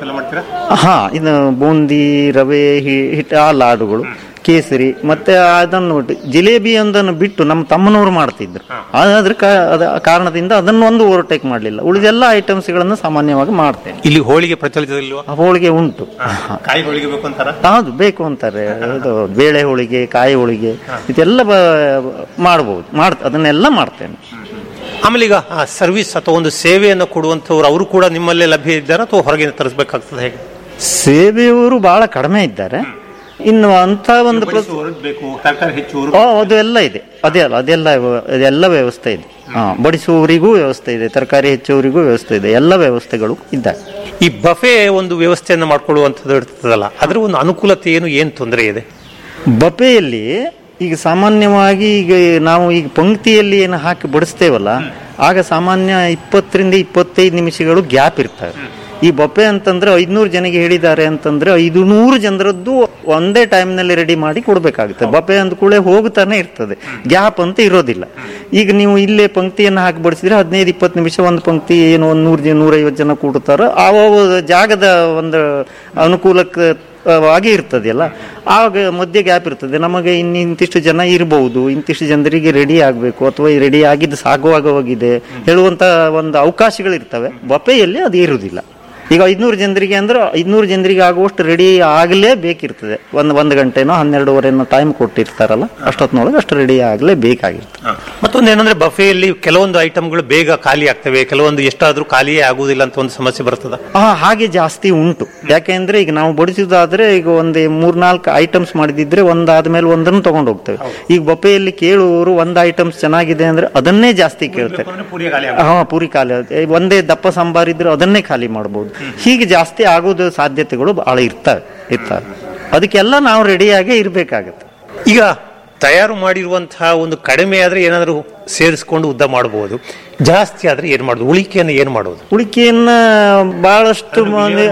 ಹಾ ಇದು ಬೂಂದಿ ರವೆ ಹಿ- ಹಿಟ್ಟು ಆ ಲಾಡುಗಳು ಕೇಸರಿ ಮತ್ತೆ ಅದನ್ನು ಬಿಟ್ಟು ಜಿಲೇಬಿ ಒಂದನ್ನು ಬಿಟ್ಟು ನಮ್ಮ ತಮ್ಮನವರು ಮಾಡ್ತಿದ್ರು ಅದ್ರ ಕಾ- ಅದ ಕಾರಣದಿಂದ ಅದನ್ನು ಒಂದು ಓವರ್ಟೇಕ್ ಮಾಡಲಿಲ್ಲ ಉಳಿದೆಲ್ಲ ಐಟಮ್ಸ್ಗಳನ್ನು ಸಾಮಾನ್ಯವಾಗಿ ಮಾಡ್ತೇನೆ ಇಲ್ಲಿ ಹೋಳಿಗೆ ಪ್ರಚಲಿತದಲ್ಲಿಲ್ವಾ ಹೋಳಿಗೆ ಉಂಟು ಕಾಯಿ ಹೋಳಿಗೆ ಬೇಕು ಅಂತಾರ ಹೌದು ಬೇಕು ಅಂತಾರೆ ಇದು ಬೇಳೆ ಹೋಳಿಗೆ ಕಾಯಿ ಹೋಳಿಗೆ ಇದೆಲ್ಲ ಬ- ಮಾಡ್ಬೋದು ಮಾಡ್ ಅದನ್ನೆಲ್ಲ ಮಾಡ್ತೇನೆ ಆಮೇಲೆ ಈಗ ಸರ್ವಿಸ್ ಅಥವಾ ಒಂದು ಸೇವೆಯನ್ನು ಕೊಡುವಂತವ್ರು ಅವರು ಕೂಡ ನಿಮ್ಮಲ್ಲೇ ಲಭ್ಯ ಇದ್ದಾರೆ ಅಥವಾ ಹೊರಗಿನ ತರಿಸಬೇಕಾಗ್ತದೆ ಹೇಗೆ ಸೇವೆಯವರು ಬಹಳ ಕಡಿಮೆ ಇದ್ದಾರೆ ಇನ್ನು ಅಂತ ಒಂದು ಪ್ರ- ಬೇಕು ತರಕಾರಿ ಹೆಚ್ಚುವವರು ಆ, ಅದು ಎಲ್ಲ ಇದೆ ಅದೇ ಅಲ್ಲ ಅದೆಲ್ಲ ವ್ಯ- ಅದೆಲ್ಲ ವ್ಯವಸ್ಥೆ ಇದೆ ಹಾ ಬಡಿಸುವವರಿಗೂ ವ್ಯವಸ್ಥೆ ಇದೆ ತರಕಾರಿ ಹೆಚ್ಚುವವರಿಗೂ ವ್ಯವಸ್ಥೆ ಇದೆ ಎಲ್ಲ ವ್ಯವಸ್ಥೆಗಳು ಇದ್ದಾವೆ ಈ ಬಫೆ ಒಂದು ವ್ಯವಸ್ಥೆಯನ್ನು ಮಾಡ್ಕೊಳ್ಳುವಂಥದ್ದು ಇರ್ತದಲ್ಲ ಅದ್ರ ಒಂದು ಅನುಕೂಲತೆ ಏನು ಏನು ತೊಂದರೆ ಇದೆ ಬಫೆಯಲ್ಲಿ ಈಗ ಸಾಮಾನ್ಯವಾಗಿ ಈಗ ನಾವು ಈಗ ಪಂಕ್ತಿಯಲ್ಲಿ ಏನು ಹಾಕಿ ಬಡಿಸ್ತೇವಲ್ಲ ಆಗ ಸಾಮಾನ್ಯ ಇಪ್ಪತ್ತರಿಂದ ಇಪ್ಪತ್ತೈದು ನಿಮಿಷಗಳು ಗ್ಯಾಪ್ ಇರ್ತವೆ ಈ ಬೊಪ್ಪೆ ಅಂತಂದ್ರೆ ಐದ್ನೂರು ಜನಗೆ ಹೇಳಿದ್ದಾರೆ ಅಂತಂದ್ರೆ ಐದು ನೂರು ಜನರದ್ದು ಒಂದೇ ಟೈಮ್ನಲ್ಲಿ ರೆಡಿ ಮಾಡಿ ಕೊಡ್ಬೇಕಾಗುತ್ತೆ ಬೊಪ್ಪೆ ಅಂದ ಕೂಡಲೇ ಹೋಗ್ತಾನೆ ಇರ್ತದೆ ಗ್ಯಾಪ್ ಅಂತ ಇರೋದಿಲ್ಲ ಈಗ ನೀವು ಇಲ್ಲೇ ಪಂಕ್ತಿಯನ್ನು ಹಾಕಿ ಬಡಿಸಿದ್ರೆ ಹದಿನೈದು ಇಪ್ಪತ್ತು ನಿಮಿಷ ಒಂದು ಪಂಕ್ತಿ ಏನು ಒಂದು ನೂರು ಜನ ನೂರೈವತ್ತು ಜನ ಕೂಡ್ತಾರೋ ಆ ಜಾಗದ ಒಂದು ಅನುಕೂಲಕ್ಕೆ ವಾಗಿ ಇರ್ತದೆಯಲ್ಲ ಆವಾಗ ಮಧ್ಯೆ ಗ್ಯಾಪ್ ಇರ್ತದೆ ನಮಗೆ ಇನ್ನು ಇಂತಿಷ್ಟು ಜನ ಇರಬಹುದು ಇಂತಿಷ್ಟು ಜನರಿಗೆ ರೆಡಿ ಆಗಬೇಕು ಅಥವಾ ರೆಡಿ ಆಗಿದ್ದು ಸಾಗುವಾಗ ಹೋಗಿದೆ ಹೇಳುವಂತ ಒಂದು ಅವಕಾಶಗಳು ಇರ್ತವೆ ಬಫೆಯಲ್ಲಿ ಅದು ಇರುವುದಿಲ್ಲ ಈಗ ಐದ್ನೂರು ಜನರಿಗೆ ಅಂದ್ರೆ ಐದ್ನೂರು ಜನರಿಗೆ ಆಗುವಷ್ಟು ರೆಡಿ ಆಗಲೇ ಬೇಕಿರ್ತದೆ ಒಂದು ಒಂದು ಗಂಟೆನೋ ಹನ್ನೆರಡುವರೆನೋ ಟೈಮ್ ಕೊಟ್ಟಿರ್ತಾರಲ್ಲ ಅಷ್ಟೊತ್ತಿನೊಳಗೆ ಅಷ್ಟು ರೆಡಿ ಆಗಲೇ ಬೇಕಾಗಿರ್ತದೆ ಮತ್ತೊಂದು ಏನಂದ್ರೆ ಬಫೆಯಲ್ಲಿ ಕೆಲವೊಂದು ಐಟಮ್ಗಳು ಬೇಗ ಖಾಲಿ ಆಗ್ತವೆ ಕೆಲವೊಂದು ಎಷ್ಟಾದ್ರೂ ಖಾಲಿಯೇ ಆಗುವುದಿಲ್ಲ ಅಂತ ಒಂದು ಸಮಸ್ಯೆ ಬರ್ತದ ಆ ಹಾಗೆ ಜಾಸ್ತಿ ಉಂಟು ಯಾಕೆಂದ್ರೆ ಈಗ ನಾವು ಬಡಿಸುದಾದ್ರೆ ಈಗ ಒಂದು ಮೂರ್ನಾಲ್ಕು ಐಟಮ್ಸ್ ಮಾಡಿದಿದ್ರೆ ಒಂದಾದ್ಮೇಲೆ ಒಂದನ್ನು ತಗೊಂಡು ಹೋಗ್ತೇವೆ ಈಗ ಬೊಪ್ಪೆಯಲ್ಲಿ ಕೇಳುವವರು ಒಂದು ಐಟಮ್ಸ್ ಚೆನ್ನಾಗಿದೆ ಅಂದ್ರೆ ಅದನ್ನೇ ಜಾಸ್ತಿ ಕೇಳ್ತಾರೆ ಹಾ ಪೂರಿ ಖಾಲಿ ಆಗುತ್ತೆ. ಏ, ಒಂದೇ ದಪ್ಪ ಸಾಂಬಾರ್ ಇದ್ರೆ ಅದನ್ನೇ ಖಾಲಿ ಮಾಡಬಹುದು ಹೀಗೆ ಜಾಸ್ತಿ ಆಗೋದು ಸಾಧ್ಯತೆಗಳು ಬಹಳ ಇರ್ತವೆ ಇರ್ತವೆ ಅದಕ್ಕೆಲ್ಲ ನಾವು ರೆಡಿಯಾಗೇ ಇರ್ಬೇಕಾಗತ್ತೆ ಈಗ ತಯಾರು ಮಾಡಿರುವಂತಹ ಒಂದು ಕಡಿಮೆ ಆದ್ರೆ ಏನಾದರೂ ಸೇರಿಸ್ಕೊಂಡು ಉದ್ದ ಮಾಡಬಹುದು ಜಾಸ್ತಿ ಆದ್ರೆ ಏನ್ ಮಾಡುದು ಉಳಿಕೆಯನ್ನು ಏನ್ ಮಾಡುವುದು ಉಳಿಕೆಯನ್ನ ಬಹಳಷ್ಟು ಮಂದಿ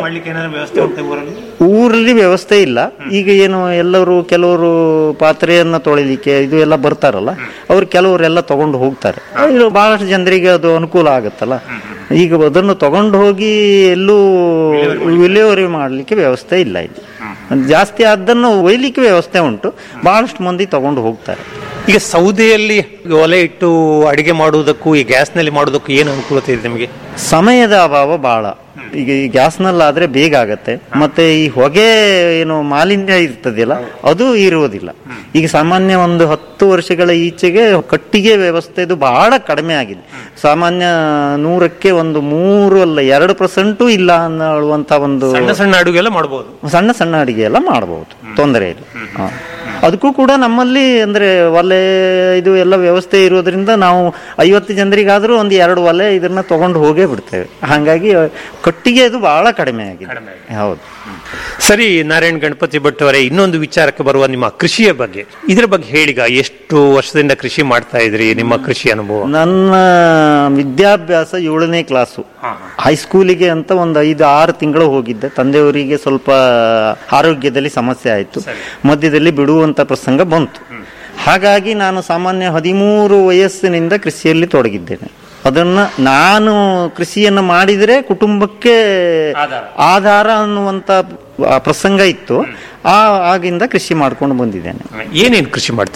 ಊರಲ್ಲಿ ವ್ಯವಸ್ಥೆ ಇಲ್ಲ ಈಗ ಏನು ಎಲ್ಲರೂ ಕೆಲವರು ಪಾತ್ರೆಯನ್ನ ತೊಳಿಲಿಕ್ಕೆ ಇದು ಎಲ್ಲ ಬರ್ತಾರಲ್ಲ ಅವ್ರು ಕೆಲವರೆಲ್ಲ ತಗೊಂಡು ಹೋಗ್ತಾರೆ ಇದು ಬಹಳಷ್ಟು ಜನರಿಗೆ ಅದು ಅನುಕೂಲ ಆಗುತ್ತಲ್ಲ ಈಗ ಅದನ್ನು ತಗೊಂಡು ಹೋಗಿ ಎಲ್ಲೂ ವಿಲೇವರಿ ಮಾಡಲಿಕ್ಕೆ ವ್ಯವಸ್ಥೆ ಇಲ್ಲ ಇಲ್ಲಿ ಜಾಸ್ತಿ ಅದನ್ನು ಒಯ್ಲಿಕ್ಕೆ ವ್ಯವಸ್ಥೆ ಉಂಟು ಬಹಳಷ್ಟು ಮಂದಿ ತಗೊಂಡು ಹೋಗ್ತಾರೆ ಈಗ ಸೌದೆಯಲ್ಲಿ ಒಲೆ ಇಟ್ಟು ಅಡಿಗೆ ಮಾಡುವುದಕ್ಕೂ ಈ ಗ್ಯಾಸ್ನಲ್ಲಿ ಮಾಡುವುದಕ್ಕೂ ಏನು ಅನುಕೂಲತೆ ಇದೆ ನಿಮಗೆ ಸಮಯದ ಅಭಾವ ಬಹಳ ಈಗ ಈ ಗ್ಯಾಸ್ನಲ್ಲಾದ್ರೆ ಬೇಗ ಆಗತ್ತೆ ಮತ್ತೆ ಈ ಹೊಗೆ ಏನು ಮಾಲಿನ್ಯ ಇರ್ತದೆಯಲ್ಲ ಅದು ಇರುವುದಿಲ್ಲ ಈಗ ಸಾಮಾನ್ಯ ಒಂದು ಹತ್ತು ವರ್ಷಗಳ ಈಚೆಗೆ ಕಟ್ಟಿಗೆ ವ್ಯವಸ್ಥೆದು ಬಹಳ ಕಡಿಮೆ ಆಗಿದೆ ಸಾಮಾನ್ಯ ನೂರಕ್ಕೆ ಒಂದು ಮೂರು ಅಲ್ಲ ಎರಡು ಪರ್ಸೆಂಟು ಇಲ್ಲ ಅನ್ನುವಂತ ಒಂದು ಸಣ್ಣ ಸಣ್ಣ ಅಡುಗೆ ಎಲ್ಲ ಮಾಡಬಹುದು ಸಣ್ಣ ಸಣ್ಣ ಅಡಿಗೆ ಎಲ್ಲ ಮಾಡಬಹುದು ತೊಂದರೆ ಇಲ್ಲ ಹಾ. ಅದಕ್ಕೂ ಕೂಡ ನಮ್ಮಲ್ಲಿ ಅಂದ್ರೆ ಒಲೆ ಇದು ಎಲ್ಲ ವ್ಯವಸ್ಥೆ ಇರೋದ್ರಿಂದ ನಾವು ಐವತ್ತು ಜನರಿಗಾದ್ರೂ ಒಂದು ಎರಡು ಒಲೆ ಇದನ್ನ ತಗೊಂಡು ಹೋಗೇ ಬಿಡ್ತೇವೆ ಹಾಗಾಗಿ ಕಟ್ಟಿಗೆ ಅದು ಬಹಳ ಕಡಿಮೆ ಆಗಿದೆ ಹೌದು ಸರಿ ನಾರಾಯಣ್ ಗಣಪತಿ ಭಟ್ ಅವರೇ ಇನ್ನೊಂದು ವಿಚಾರಕ್ಕೆ ಬರುವ ನಿಮ್ಮ ಕೃಷಿಯ ಬಗ್ಗೆ ಇದರ ಬಗ್ಗೆ ಹೇಳಿಗ ಎಷ್ಟು ವರ್ಷದಿಂದ ಕೃಷಿ ಮಾಡ್ತಾ ಇದ್ರಿ ನಿಮ್ಮ ಕೃಷಿ ಅನುಭವ ನನ್ನ ವಿದ್ಯಾಭ್ಯಾಸ ಏಳನೇ ಕ್ಲಾಸು ಹೈಸ್ಕೂಲಿಗೆ ಅಂತ ಒಂದು ಐದು ಆರು ತಿಂಗಳು ಹೋಗಿದ್ದೆ ತಂದೆಯವರಿಗೆ ಸ್ವಲ್ಪ ಆರೋಗ್ಯದಲ್ಲಿ ಸಮಸ್ಯೆ ಆಯಿತು ಮಧ್ಯದಲ್ಲಿ ಬಿಡುವಂತ ಪ್ರಸಂಗ ಬಂತು ಹಾಗಾಗಿ ನಾನು ಸಾಮಾನ್ಯ ಹದಿಮೂರು ವಯಸ್ಸಿನಿಂದ ಕೃಷಿಯಲ್ಲಿ ತೊಡಗಿದ್ದೇನೆ ಅದನ್ನ ನಾನು ಕೃಷಿಯನ್ನು ಮಾಡಿದರೆ ಕುಟುಂಬಕ್ಕೆ ಆಧಾರ ಅನ್ನುವಂತ ಆ ಪ್ರಸಂಗ ಇತ್ತು ಆ ಆಗಿಂದ ಕೃಷಿ ಮಾಡ್ಕೊಂಡು ಬಂದಿದ್ದೇನೆ ಏನೇನು ಕೃಷಿ ಮಾಡ್ತೀರಿ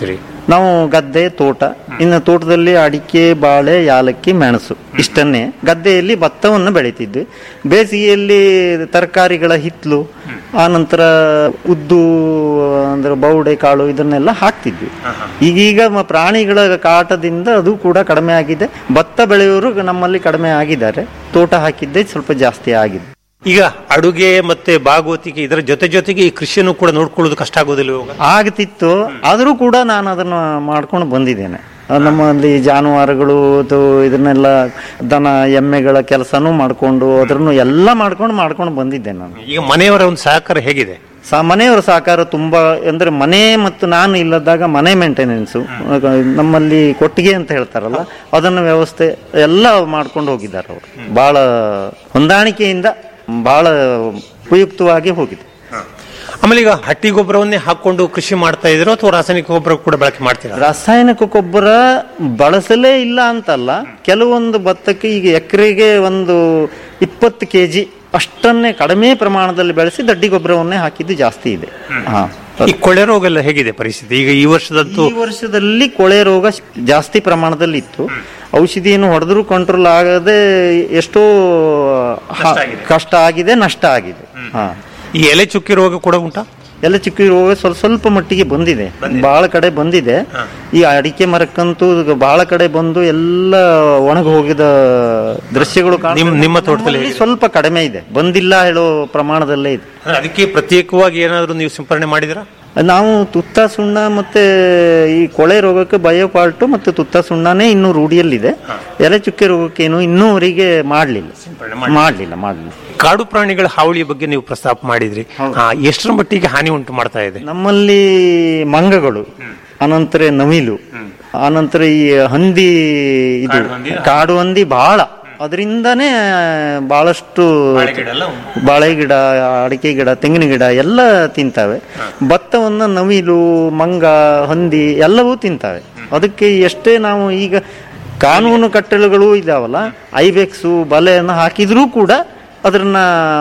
ನಾವು ಗದ್ದೆ ತೋಟ ಇನ್ನು ತೋಟದಲ್ಲಿ ಅಡಿಕೆ ಬಾಳೆ ಯಾಲಕ್ಕಿ ಮೆಣಸು ಇಷ್ಟನ್ನೇ ಗದ್ದೆಯಲ್ಲಿ ಭತ್ತವನ್ನು ಬೆಳಿತಿದ್ವಿ ಬೇಸಿಗೆಯಲ್ಲಿ ತರಕಾರಿಗಳ ಹಿತ್ಲು ಆನಂತರ ಉದ್ದು ಅಂದ್ರೆ ಬೌಡೆ ಕಾಳು ಇದನ್ನೆಲ್ಲ ಹಾಕ್ತಿದ್ವಿ ಈಗೀಗ ಮ- ಪ್ರಾಣಿಗಳ ಕಾಟದಿಂದ ಅದು ಕೂಡ ಕಡಿಮೆ ಆಗಿದೆ ಭತ್ತ ಬೆಳೆಯೋರು ನಮ್ಮಲ್ಲಿ ಕಡಿಮೆ ಆಗಿದ್ದಾರೆ ತೋಟ ಹಾಕಿದ್ದೆ ಸ್ವಲ್ಪ ಜಾಸ್ತಿ ಆಗಿದೆ ಈಗ ಅಡುಗೆ ಮತ್ತೆ ಭಾಗವತಿಕೆ ಇದರ ಜೊತೆ ಜೊತೆಗೆ ಈ ಕೃಷಿಯನ್ನು ಕೂಡ ನೋಡ್ಕೊಳ್ಳೋದು ಕಷ್ಟ ಆಗೋದಿಲ್ಲ ಇವಾಗ ಆಗ್ತಿತ್ತು ಆದರೂ ಕೂಡ ನಾನು ಅದನ್ನು ಮಾಡ್ಕೊಂಡು ಬಂದಿದ್ದೇನೆ ಆ, ನಮ್ಮಲ್ಲಿ ಜಾನುವಾರುಗಳು ಅದು ಇದನ್ನೆಲ್ಲ ದನ ಎಮ್ಮೆಗಳ ಕೆಲಸನೂ ಮಾಡಿಕೊಂಡು ಅದ್ರನ್ನು ಎಲ್ಲ ಮಾಡ್ಕೊಂಡು ಮಾಡ್ಕೊಂಡು ಬಂದಿದ್ದೆ ನಾನು ಈಗ ಮನೆಯವರ ಒಂದು ಸಹಕಾರ ಹೇಗಿದೆ ಸಾ ಮನೆಯವರ ಸಹಕಾರ ತುಂಬಾ ಅಂದ್ರೆ ಮನೆ ಮತ್ತು ನಾನು ಇಲ್ಲದಾಗ ಮನೆ ಮೇಂಟೆನೆನ್ಸು ನಮ್ಮಲ್ಲಿ ಕೊಟ್ಟಿಗೆ ಅಂತ ಹೇಳ್ತಾರಲ್ಲ ಅದನ್ನ ವ್ಯವಸ್ಥೆ ಎಲ್ಲ ಮಾಡ್ಕೊಂಡು ಹೋಗಿದ್ದಾರೆ ಅವರು ಬಹಳ ಹೊಂದಾಣಿಕೆಯಿಂದ ಬಹಳ ಉಪಯುಕ್ತವಾಗಿ ಹೋಗಿದೆ ಆಮೇಲೆ ಈಗ ಹಟ್ಟಿ ಗೊಬ್ಬರವನ್ನೇ ಹಾಕೊಂಡು ಕೃಷಿ ಮಾಡ್ತಾ ಇದ್ರು ಅಥವಾ ರಾಸಾಯನಿಕ ಗೊಬ್ಬರ ಕೂಡ ಬಳಕೆ ಮಾಡ್ತೀರಾ ರಾಸಾಯನಿಕ ಗೊಬ್ಬರ ಬಳಸಲೇ ಇಲ್ಲ ಅಂತಲ್ಲ ಕೆಲವೊಂದು ಭತ್ತಕ್ಕೆ ಈಗ ಎಕರೆಗೆ ಒಂದು ಇಪ್ಪತ್ತು ಕೆ ಜಿ ಅಷ್ಟನ್ನೇ ಕಡಿಮೆ ಪ್ರಮಾಣದಲ್ಲಿ ಬೆಳೆಸಿ ದಡ್ಡಿ ಗೊಬ್ಬರವನ್ನೇ ಹಾಕಿದ್ದು ಜಾಸ್ತಿ ಇದೆ ಹಾ ಈ ಕೊಳೆ ರೋಗ ಎಲ್ಲ ಹೇಗಿದೆ ಪರಿಸ್ಥಿತಿ ಈಗ ಈ ವರ್ಷದಂತೂ ಈ ವರ್ಷದಲ್ಲಿ ಕೊಳೆ ರೋಗ ಜಾಸ್ತಿ ಪ್ರಮಾಣದಲ್ಲಿ ಇತ್ತು ಔಷಧಿಯನ್ನು ಹೊಡೆದ್ರೂ ಕಂಟ್ರೋಲ್ ಆಗದೆ ಎಷ್ಟೋ ಹ- ಕಷ್ಟ ಆಗಿದೆ ನಷ್ಟ ಆಗಿದೆ ಹಾ ಈ ಎಲೆ ಚುಕ್ಕಿ ರೋಗ ಕೂಡ ಉಂಟಾ ಎಲ್ಲ ಚಿಕ್ಕ ರೋಗ ಸ್ವಲ್ಪ ಸ್ವಲ್ಪ ಮಟ್ಟಿಗೆ ಬಂದಿದೆ ಬಹಳ ಕಡೆ ಬಂದಿದೆ ಈ ಅಡಿಕೆ ಮರಕ್ಕಂತೂ ಬಹಳ ಕಡೆ ಬಂದು ಎಲ್ಲ ಒಣಗಿ ಹೋಗಿದ ದೃಶ್ಯಗಳು ಕಾಣ್ತವೆ. ನಿಮ್- ನಿಮ್ಮ ತೋಟದಲ್ಲಿ ನಮ್ಮಲ್ಲಿ ಸ್ವಲ್ಪ ಕಡಿಮೆ ಇದೆ ಬಂದಿಲ್ಲ ಹೇಳೋ ಪ್ರಮಾಣದಲ್ಲೇ ಇದೆ ಅಂದ್ರೆ ಅದಕ್ಕೆ ಪ್ರತ್ಯೇಕವಾಗಿ ಏನಾದರೂ ನೀವು ಸಿಂಪರಣೆ ಮಾಡಿದಿರಾ ನಾವು ತುತ್ತ ಸುಣ್ಣ ಮತ್ತೆ ಈ ಕೊಳೆ ರೋಗಕ್ಕೆ ಬಯೋಪಾಲ್ಟು ಮತ್ತೆ ತುತ್ತ ಸುಣ್ಣನೇ ಇನ್ನೂ ರೂಢಿಯಲ್ಲಿದೆ ಎಲೆ ಚುಕ್ಕೆ ರೋಗಕ್ಕೇನು ಇನ್ನೂವರೆಗೆ ಮಾಡಲಿಲ್ಲ ಮಾಡಲಿಲ್ಲ ಮಾಡಲಿಲ್ಲ ಕಾಡು ಪ್ರಾಣಿಗಳ ಹಾವಳಿಯ ಬಗ್ಗೆ ನೀವು ಪ್ರಸ್ತಾಪ ಮಾಡಿದ್ರಿ ಆ, ಎಷ್ಟರ ಮಟ್ಟಿಗೆ ಹಾನಿ ಉಂಟು ಮಾಡ್ತಾ ಇದೆ ನಮ್ಮಲ್ಲಿ ಮಂಗಗಳು ಅನಂತರ ನವಿಲು ಆನಂತರ ಈ ಹಂದಿ ಇದು ಕಾಡು ಹಂದಿ ಬಹಳ ಅದರಿಂದನೇ ಬಹಳಷ್ಟು ಬಾಳೆ ಗಿಡ ಅಡಿಕೆ ಗಿಡ ತೆಂಗಿನ ಗಿಡ ಎಲ್ಲ ತಿಂತಾವೆ ಭತ್ತವನ್ನ ನವಿಲು ಮಂಗ ಹಂದಿ ಎಲ್ಲವೂ ತಿಂತಾವೆ ಅದಕ್ಕೆ ಎಷ್ಟೇ ನಾವು ಈಗ ಕಾನೂನು ಕಟ್ಟಳೆಗಳು ಇದಾವಲ್ಲ ಐಬೆಕ್ಸು ಬಲೆಯನ್ನು ಹಾಕಿದ್ರೂ ಕೂಡ ಅದನ್ನ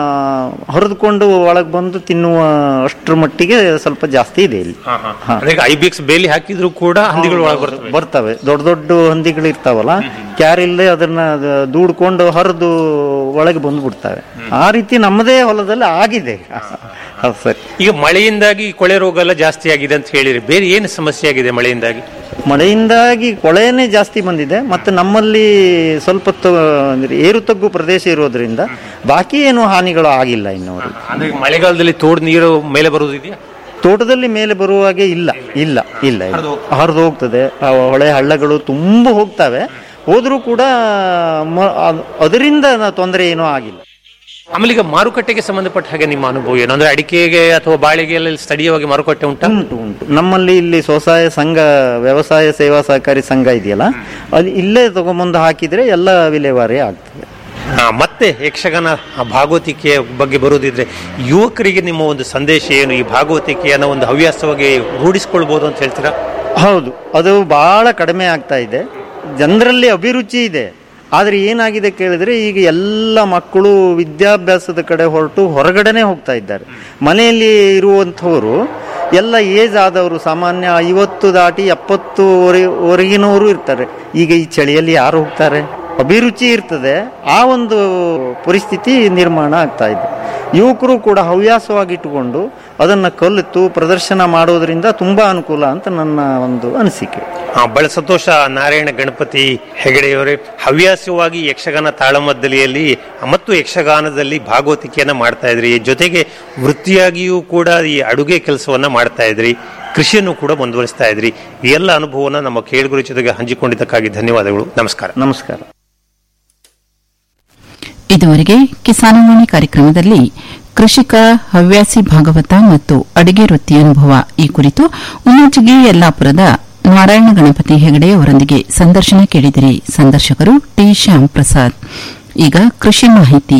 ಹೊರದುಕೊಂಡು ಒಳಗೆ ಬಂದು ತಿನ್ನುವ ಅಷ್ಟರ ಮಟ್ಟಿಗೆ ಸ್ವಲ್ಪ ಜಾಸ್ತಿ ಇದೆ ಇಲ್ಲಿ ಹಾ. ಅಂದ್ರೆ ಐಬಿಎಕ್ಸ್ ಬೇಲಿ ಹಾಕಿದ್ರು ಕೂಡ ಹಂದಿಗಳು ಒಳಗೆ ಬರ್ತವೆ ಬರ್ತವೆ ದೊಡ್ಡ ದೊಡ್ಡ ಹಂದಿಗಳು ಇರ್ತಾವಲ್ಲ ಕ್ಯಾರಿಲ್ಲೇ ಅದನ್ನ ಅದು ದೂಡ್ಕೊಂಡು ಹರಿದು ಒಳಗೆ ಬಂದು ಬಿಡ್ತವೆ ಆ ರೀತಿ ನಮ್ಮದೇ ಹೊಲದಲ್ಲಿ ಆಗಿದೆ ಹೌದು ಸರಿ ಈಗ ಮಳೆಯಿಂದಾಗಿ ಕೊಳೆ ರೋಗ ಎಲ್ಲ ಜಾಸ್ತಿ ಆಗಿದೆ ಅಂತ ಹೇಳಿರಿ ಬೇರೆ ಏನು ಸಮಸ್ಯೆ ಆಗಿದೆ ಮಳೆಯಿಂದಾಗಿ ಮಳೆಯಿಂದಾಗಿ ಕೊಳೆನೇ ಜಾಸ್ತಿ ಬಂದಿದೆ ಮತ್ತೆ ನಮ್ಮಲ್ಲಿ ಸ್ವಲ್ಪ ತ- ಅಂದ್ರೆ ಏರು ತಗ್ಗು ಪ್ರದೇಶ ಇರೋದ್ರಿಂದ ಬಾಕಿ ಏನು ಹಾನಿಗಳು ಆಗಿಲ್ಲ ಇನ್ನೂವರೆಗೆ ಅಂದ್ರೆ ಈಗ ಮಳೆಗಾಲದಲ್ಲಿ ತೋಡ್ ನೀರು ಮೇಲೆ ಬರುವುದಿದೆಯಾ ತೋಟದಲ್ಲಿ ಮೇಲೆ ಬರುವಾಗೆ ಇಲ್ಲ ಇಲ್ಲ ಇಲ್ಲ ಇಲ್ಲ ಹರಿದು ಹೋಗ್ತದೆ ಆ ಹೊಳೆ ಹಳ್ಳಗಳು ತುಂಬ ಹೋಗ್ತವೆ ಹೋದ್ರೂ ಕೂಡ ಮ- ಅದ್- ಅದರಿಂದ ತೊಂದರೆ ಏನೂ ಆಗಿಲ್ಲ ಆಮೇಲೆ ಈಗ ಮಾರುಕಟ್ಟೆಗೆ ಸಂಬಂಧಪಟ್ಟ ಹಾಗೆ ನಿಮ್ಮ ಅನುಭವ ಏನು ಅಂದ್ರೆ ಅಡಿಕೆಗೆ ಅಥವಾ ಬಾಳೆಗೆ ಎಲ್ಲ ಸ್ಥಳೀಯವಾಗಿ ಮಾರುಕಟ್ಟೆ ಉಂಟಾ ಉಂಟು ಉಂಟು ನಮ್ಮಲ್ಲಿ ಇಲ್ಲಿ ಸ್ವಸಹಾಯ ಸಂಘ ವ್ಯವಸಾಯ ಸೇವಾ ಸಹಕಾರಿ ಸಂಘ ಇದೆಯಲ್ಲ ಅಲ್ಲಿ ಇಲ್ಲೇ ತಗೊಂಬಂದು ಹಾಕಿದ್ರೆ ಎಲ್ಲ ವಿಲೇವಾರಿ ಆಗ್ತದೆ ಹಾ, ಮತ್ತೆ ಯಕ್ಷಗಾನ ಆ ಭಾಗವತಿಕೆಯ ಬಗ್ಗೆ ಬರುವುದಿದ್ರೆ ಯುವಕರಿಗೆ ನಿಮ್ಮ ಒಂದು ಸಂದೇಶ ಏನು ಈ ಭಾಗವತಿಕೆಯನ್ನು ಒಂದು ಹವ್ಯಾಸವಾಗಿ ರೂಢಿಸ್ಕೊಳ್ಬಹುದು ಅಂತ ಹೇಳ್ತೀರಾ ಹೌದು ಅದು ಬಹಳ ಕಡಿಮೆ ಆಗ್ತಾ ಇದೆ ಜನರಲ್ಲಿ ಅಭಿರುಚಿ ಇದೆ ಆದರೆ ಏನಾಗಿದೆ ಕೇಳಿದ್ರೆ ಈಗ ಎಲ್ಲ ಮಕ್ಕಳು ವಿದ್ಯಾಭ್ಯಾಸದ ಕಡೆ ಹೊರಟು ಹೊರಗಡೆನೆ ಹೋಗ್ತಾ ಇದ್ದಾರೆ ಮನೆಯಲ್ಲಿ ಇರುವಂಥವರು ಎಲ್ಲ ಏಜ್ ಆದವರು ಸಾಮಾನ್ಯ ಐವತ್ತು ದಾಟಿ ಎಪ್ಪತ್ತು ವರೆಗಿನವರು ಇರ್ತಾರೆ ಈಗ ಈ ಚಳಿಯಲ್ಲಿ ಯಾರು ಹೋಗ್ತಾರೆ ಅಭಿರುಚಿ ಇರ್ತದೆ ಆ ಒಂದು ಪರಿಸ್ಥಿತಿ ನಿರ್ಮಾಣ ಆಗ್ತಾ ಇದೆ ಯುವಕರು ಕೂಡ ಹವ್ಯಾಸವಾಗಿ ಇಟ್ಟುಕೊಂಡು ಅದನ್ನು ಕಲಿತು ಪ್ರದರ್ಶನ ಮಾಡೋದ್ರಿಂದ ತುಂಬಾ ಅನುಕೂಲ ಅಂತ ನನ್ನ ಒಂದು ಅನಿಸಿಕೆ ಆ, ಬಹಳ ಸಂತೋಷ ನಾರಾಯಣ ಗಣಪತಿ ಹೆಗಡೆಯವರೇ ಹವ್ಯಾಸವಾಗಿ ಯಕ್ಷಗಾನ ತಾಳಮದ್ದಲಿಯಲ್ಲಿ ಮತ್ತು ಯಕ್ಷಗಾನದಲ್ಲಿ ಭಾಗವತಿಕೆಯನ್ನ ಮಾಡ್ತಾ ಇದ್ರಿ ಜೊತೆಗೆ ವೃತ್ತಿಯಾಗಿಯೂ ಕೂಡ ಈ ಅಡುಗೆ ಕೆಲಸವನ್ನ ಮಾಡ್ತಾ ಇದ್ರಿ ಕೃಷಿಯನ್ನು ಕೂಡ ಮುಂದುವರಿಸ್ತಾ ಇದ್ರಿ ಈ ಎಲ್ಲ ಅನುಭವನ ನಮ್ಮ ಕೇಳುಗರ ಜೊತೆಗೆ ಹಂಚಿಕೊಂಡಿದ್ದಕ್ಕಾಗಿ ಧನ್ಯವಾದಗಳು ನಮಸ್ಕಾರ ನಮಸ್ಕಾರ ಇದುವರೆಗೆ ಕಿಸಾನವಾಣಿ ಕಾರ್ಯಕ್ರಮದಲ್ಲಿ ಕೃಷಿಕ ಹವ್ಯಾಸಿ ಭಾಗವತ ಮತ್ತು ಅಡಿಗೆ ವೃತ್ತಿ ಅನುಭವ ಈ ಕುರಿತು ಉಮ್ಮಚ್ಚಿಗೆ ಯಲ್ಲಾಪುರದ ನಾರಾಯಣ ಗಣಪತಿ ಹೆಗಡೆ ಅವರೊಂದಿಗೆ ಸಂದರ್ಶನ ಕೇಳಿದಿರಿ ಸಂದರ್ಶಕರು ಟಿ ಶ್ಯಾಮ್ ಪ್ರಸಾದ್ ಈಗ ಕೃಷಿ ಮಾಹಿತಿ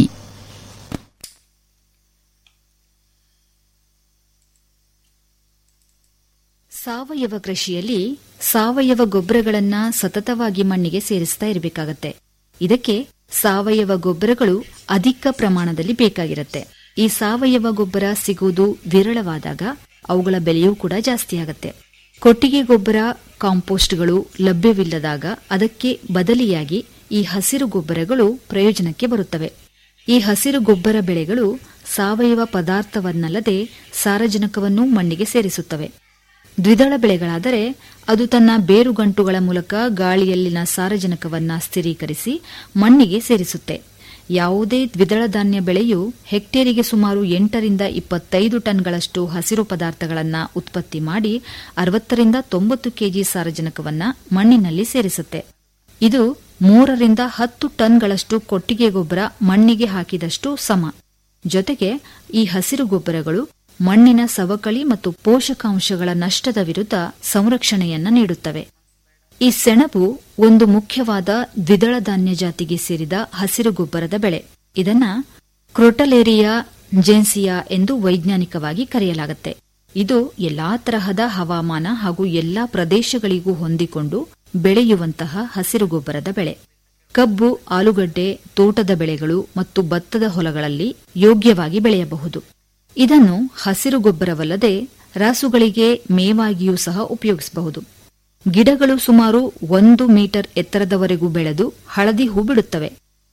ಸಾವಯವ ಕೃಷಿಯಲ್ಲಿ ಸಾವಯವ ಗೊಬ್ಬರಗಳನ್ನ ಸತತವಾಗಿ ಮಣ್ಣಿಗೆ ಸೇರಿಸ್ತಾ ಇರಬೇಕಾಗತ್ತೆ ಇದಕ್ಕೆ ಸಾವಯವ ಗೊಬ್ಬರಗಳು ಅಧಿಕ ಪ್ರಮಾಣದಲ್ಲಿ ಬೇಕಾಗಿರುತ್ತೆ ಈ ಸಾವಯವ ಗೊಬ್ಬರ ಸಿಗುವುದು ವಿರಳವಾದಾಗ ಅವುಗಳ ಬೆಲೆಯೂ ಕೂಡ ಜಾಸ್ತಿ ಆಗತ್ತೆ ಕೊಟ್ಟಿಗೆ ಗೊಬ್ಬರ ಕಾಂಪೋಸ್ಟ್ಗಳು ಲಭ್ಯವಿಲ್ಲದಾಗ ಅದಕ್ಕೆ ಬದಲಿಯಾಗಿ ಈ ಹಸಿರು ಗೊಬ್ಬರಗಳು ಪ್ರಯೋಜನಕ್ಕೆ ಬರುತ್ತವೆ ಈ ಹಸಿರು ಗೊಬ್ಬರ ಬೆಳೆಗಳು ಸಾವಯವ ಪದಾರ್ಥವನ್ನಲ್ಲದೆ ಸಾರಜನಕವನ್ನು ಮಣ್ಣಿಗೆ ಸೇರಿಸುತ್ತವೆ ದ್ವಿದಳ ಬೆಳೆಗಳಾದರೆ ಅದು ತನ್ನ ಬೇರುಗಂಟುಗಳ ಮೂಲಕ ಗಾಳಿಯಲ್ಲಿನ ಸಾರಜನಕವನ್ನ ಸ್ಥಿರೀಕರಿಸಿ ಮಣ್ಣಿಗೆ ಸೇರಿಸುತ್ತೆ ಯಾವುದೇ ದ್ವಿದಳ ಧಾನ್ಯ ಬೆಳೆಯು ಹೆಕ್ಟೇರಿಗೆ ಸುಮಾರು ಎಂಟರಿಂದ ಇಪ್ಪತ್ತೈದು ಟನ್ಗಳಷ್ಟು ಹಸಿರು ಪದಾರ್ಥಗಳನ್ನು ಉತ್ಪತ್ತಿ ಮಾಡಿ ಅರವತ್ತರಿಂದ ತೊಂಬತ್ತು ಕೆಜಿ ಸಾರಜನಕವನ್ನ ಮಣ್ಣಿನಲ್ಲಿ ಸೇರಿಸುತ್ತೆ ಇದು ಮೂರರಿಂದ ಹತ್ತು ಟನ್ಗಳಷ್ಟು ಕೊಟ್ಟಿಗೆ ಗೊಬ್ಬರ ಮಣ್ಣಿಗೆ ಹಾಕಿದಷ್ಟು ಸಮ ಜೊತೆಗೆ ಈ ಹಸಿರು ಗೊಬ್ಬರಗಳು ಮಣ್ಣಿನ ಸವಕಳಿ ಮತ್ತು ಪೋಷಕಾಂಶಗಳ ನಷ್ಟದ ವಿರುದ್ಧ ಸಂರಕ್ಷಣೆಯನ್ನ ನೀಡುತ್ತವೆ ಈ ಸೆಣಬು ಒಂದು ಮುಖ್ಯವಾದ ದ್ವಿದಳ ಧಾನ್ಯ ಜಾತಿಗೆ ಸೇರಿದ ಹಸಿರು ಗೊಬ್ಬರದ ಬೆಳೆ ಇದನ್ನ ಕ್ರೋಟಲೇರಿಯಾ ಜೆನ್ಸಿಯಾ ಎಂದು ವೈಜ್ಞಾನಿಕವಾಗಿ ಕರೆಯಲಾಗುತ್ತೆ ಇದು ಎಲ್ಲಾ ತರಹದ ಹವಾಮಾನ ಹಾಗೂ ಎಲ್ಲಾ ಪ್ರದೇಶಗಳಿಗೂ ಹೊಂದಿಕೊಂಡು ಬೆಳೆಯುವಂತಹ ಹಸಿರು ಗೊಬ್ಬರದ ಬೆಳೆ ಕಬ್ಬು ಆಲೂಗಡ್ಡೆ ತೋಟದ ಬೆಳೆಗಳು ಮತ್ತು ಭತ್ತದ ಹೊಲಗಳಲ್ಲಿ ಯೋಗ್ಯವಾಗಿ ಬೆಳೆಯಬಹುದು ಇದನ್ನು ಹಸಿರು ಗೊಬ್ಬರವಲ್ಲದೆ ರಾಸುಗಳಿಗೆ ಮೇವಾಗಿಯೂ ಸಹ ಉಪಯೋಗಿಸಬಹುದು ಗಿಡಗಳು ಸುಮಾರು ಒಂದು ಮೀಟರ್ ಎತ್ತರದವರೆಗೂ ಬೆಳೆದು ಹಳದಿ ಹೂ ಬಿಡುತ್ತವೆ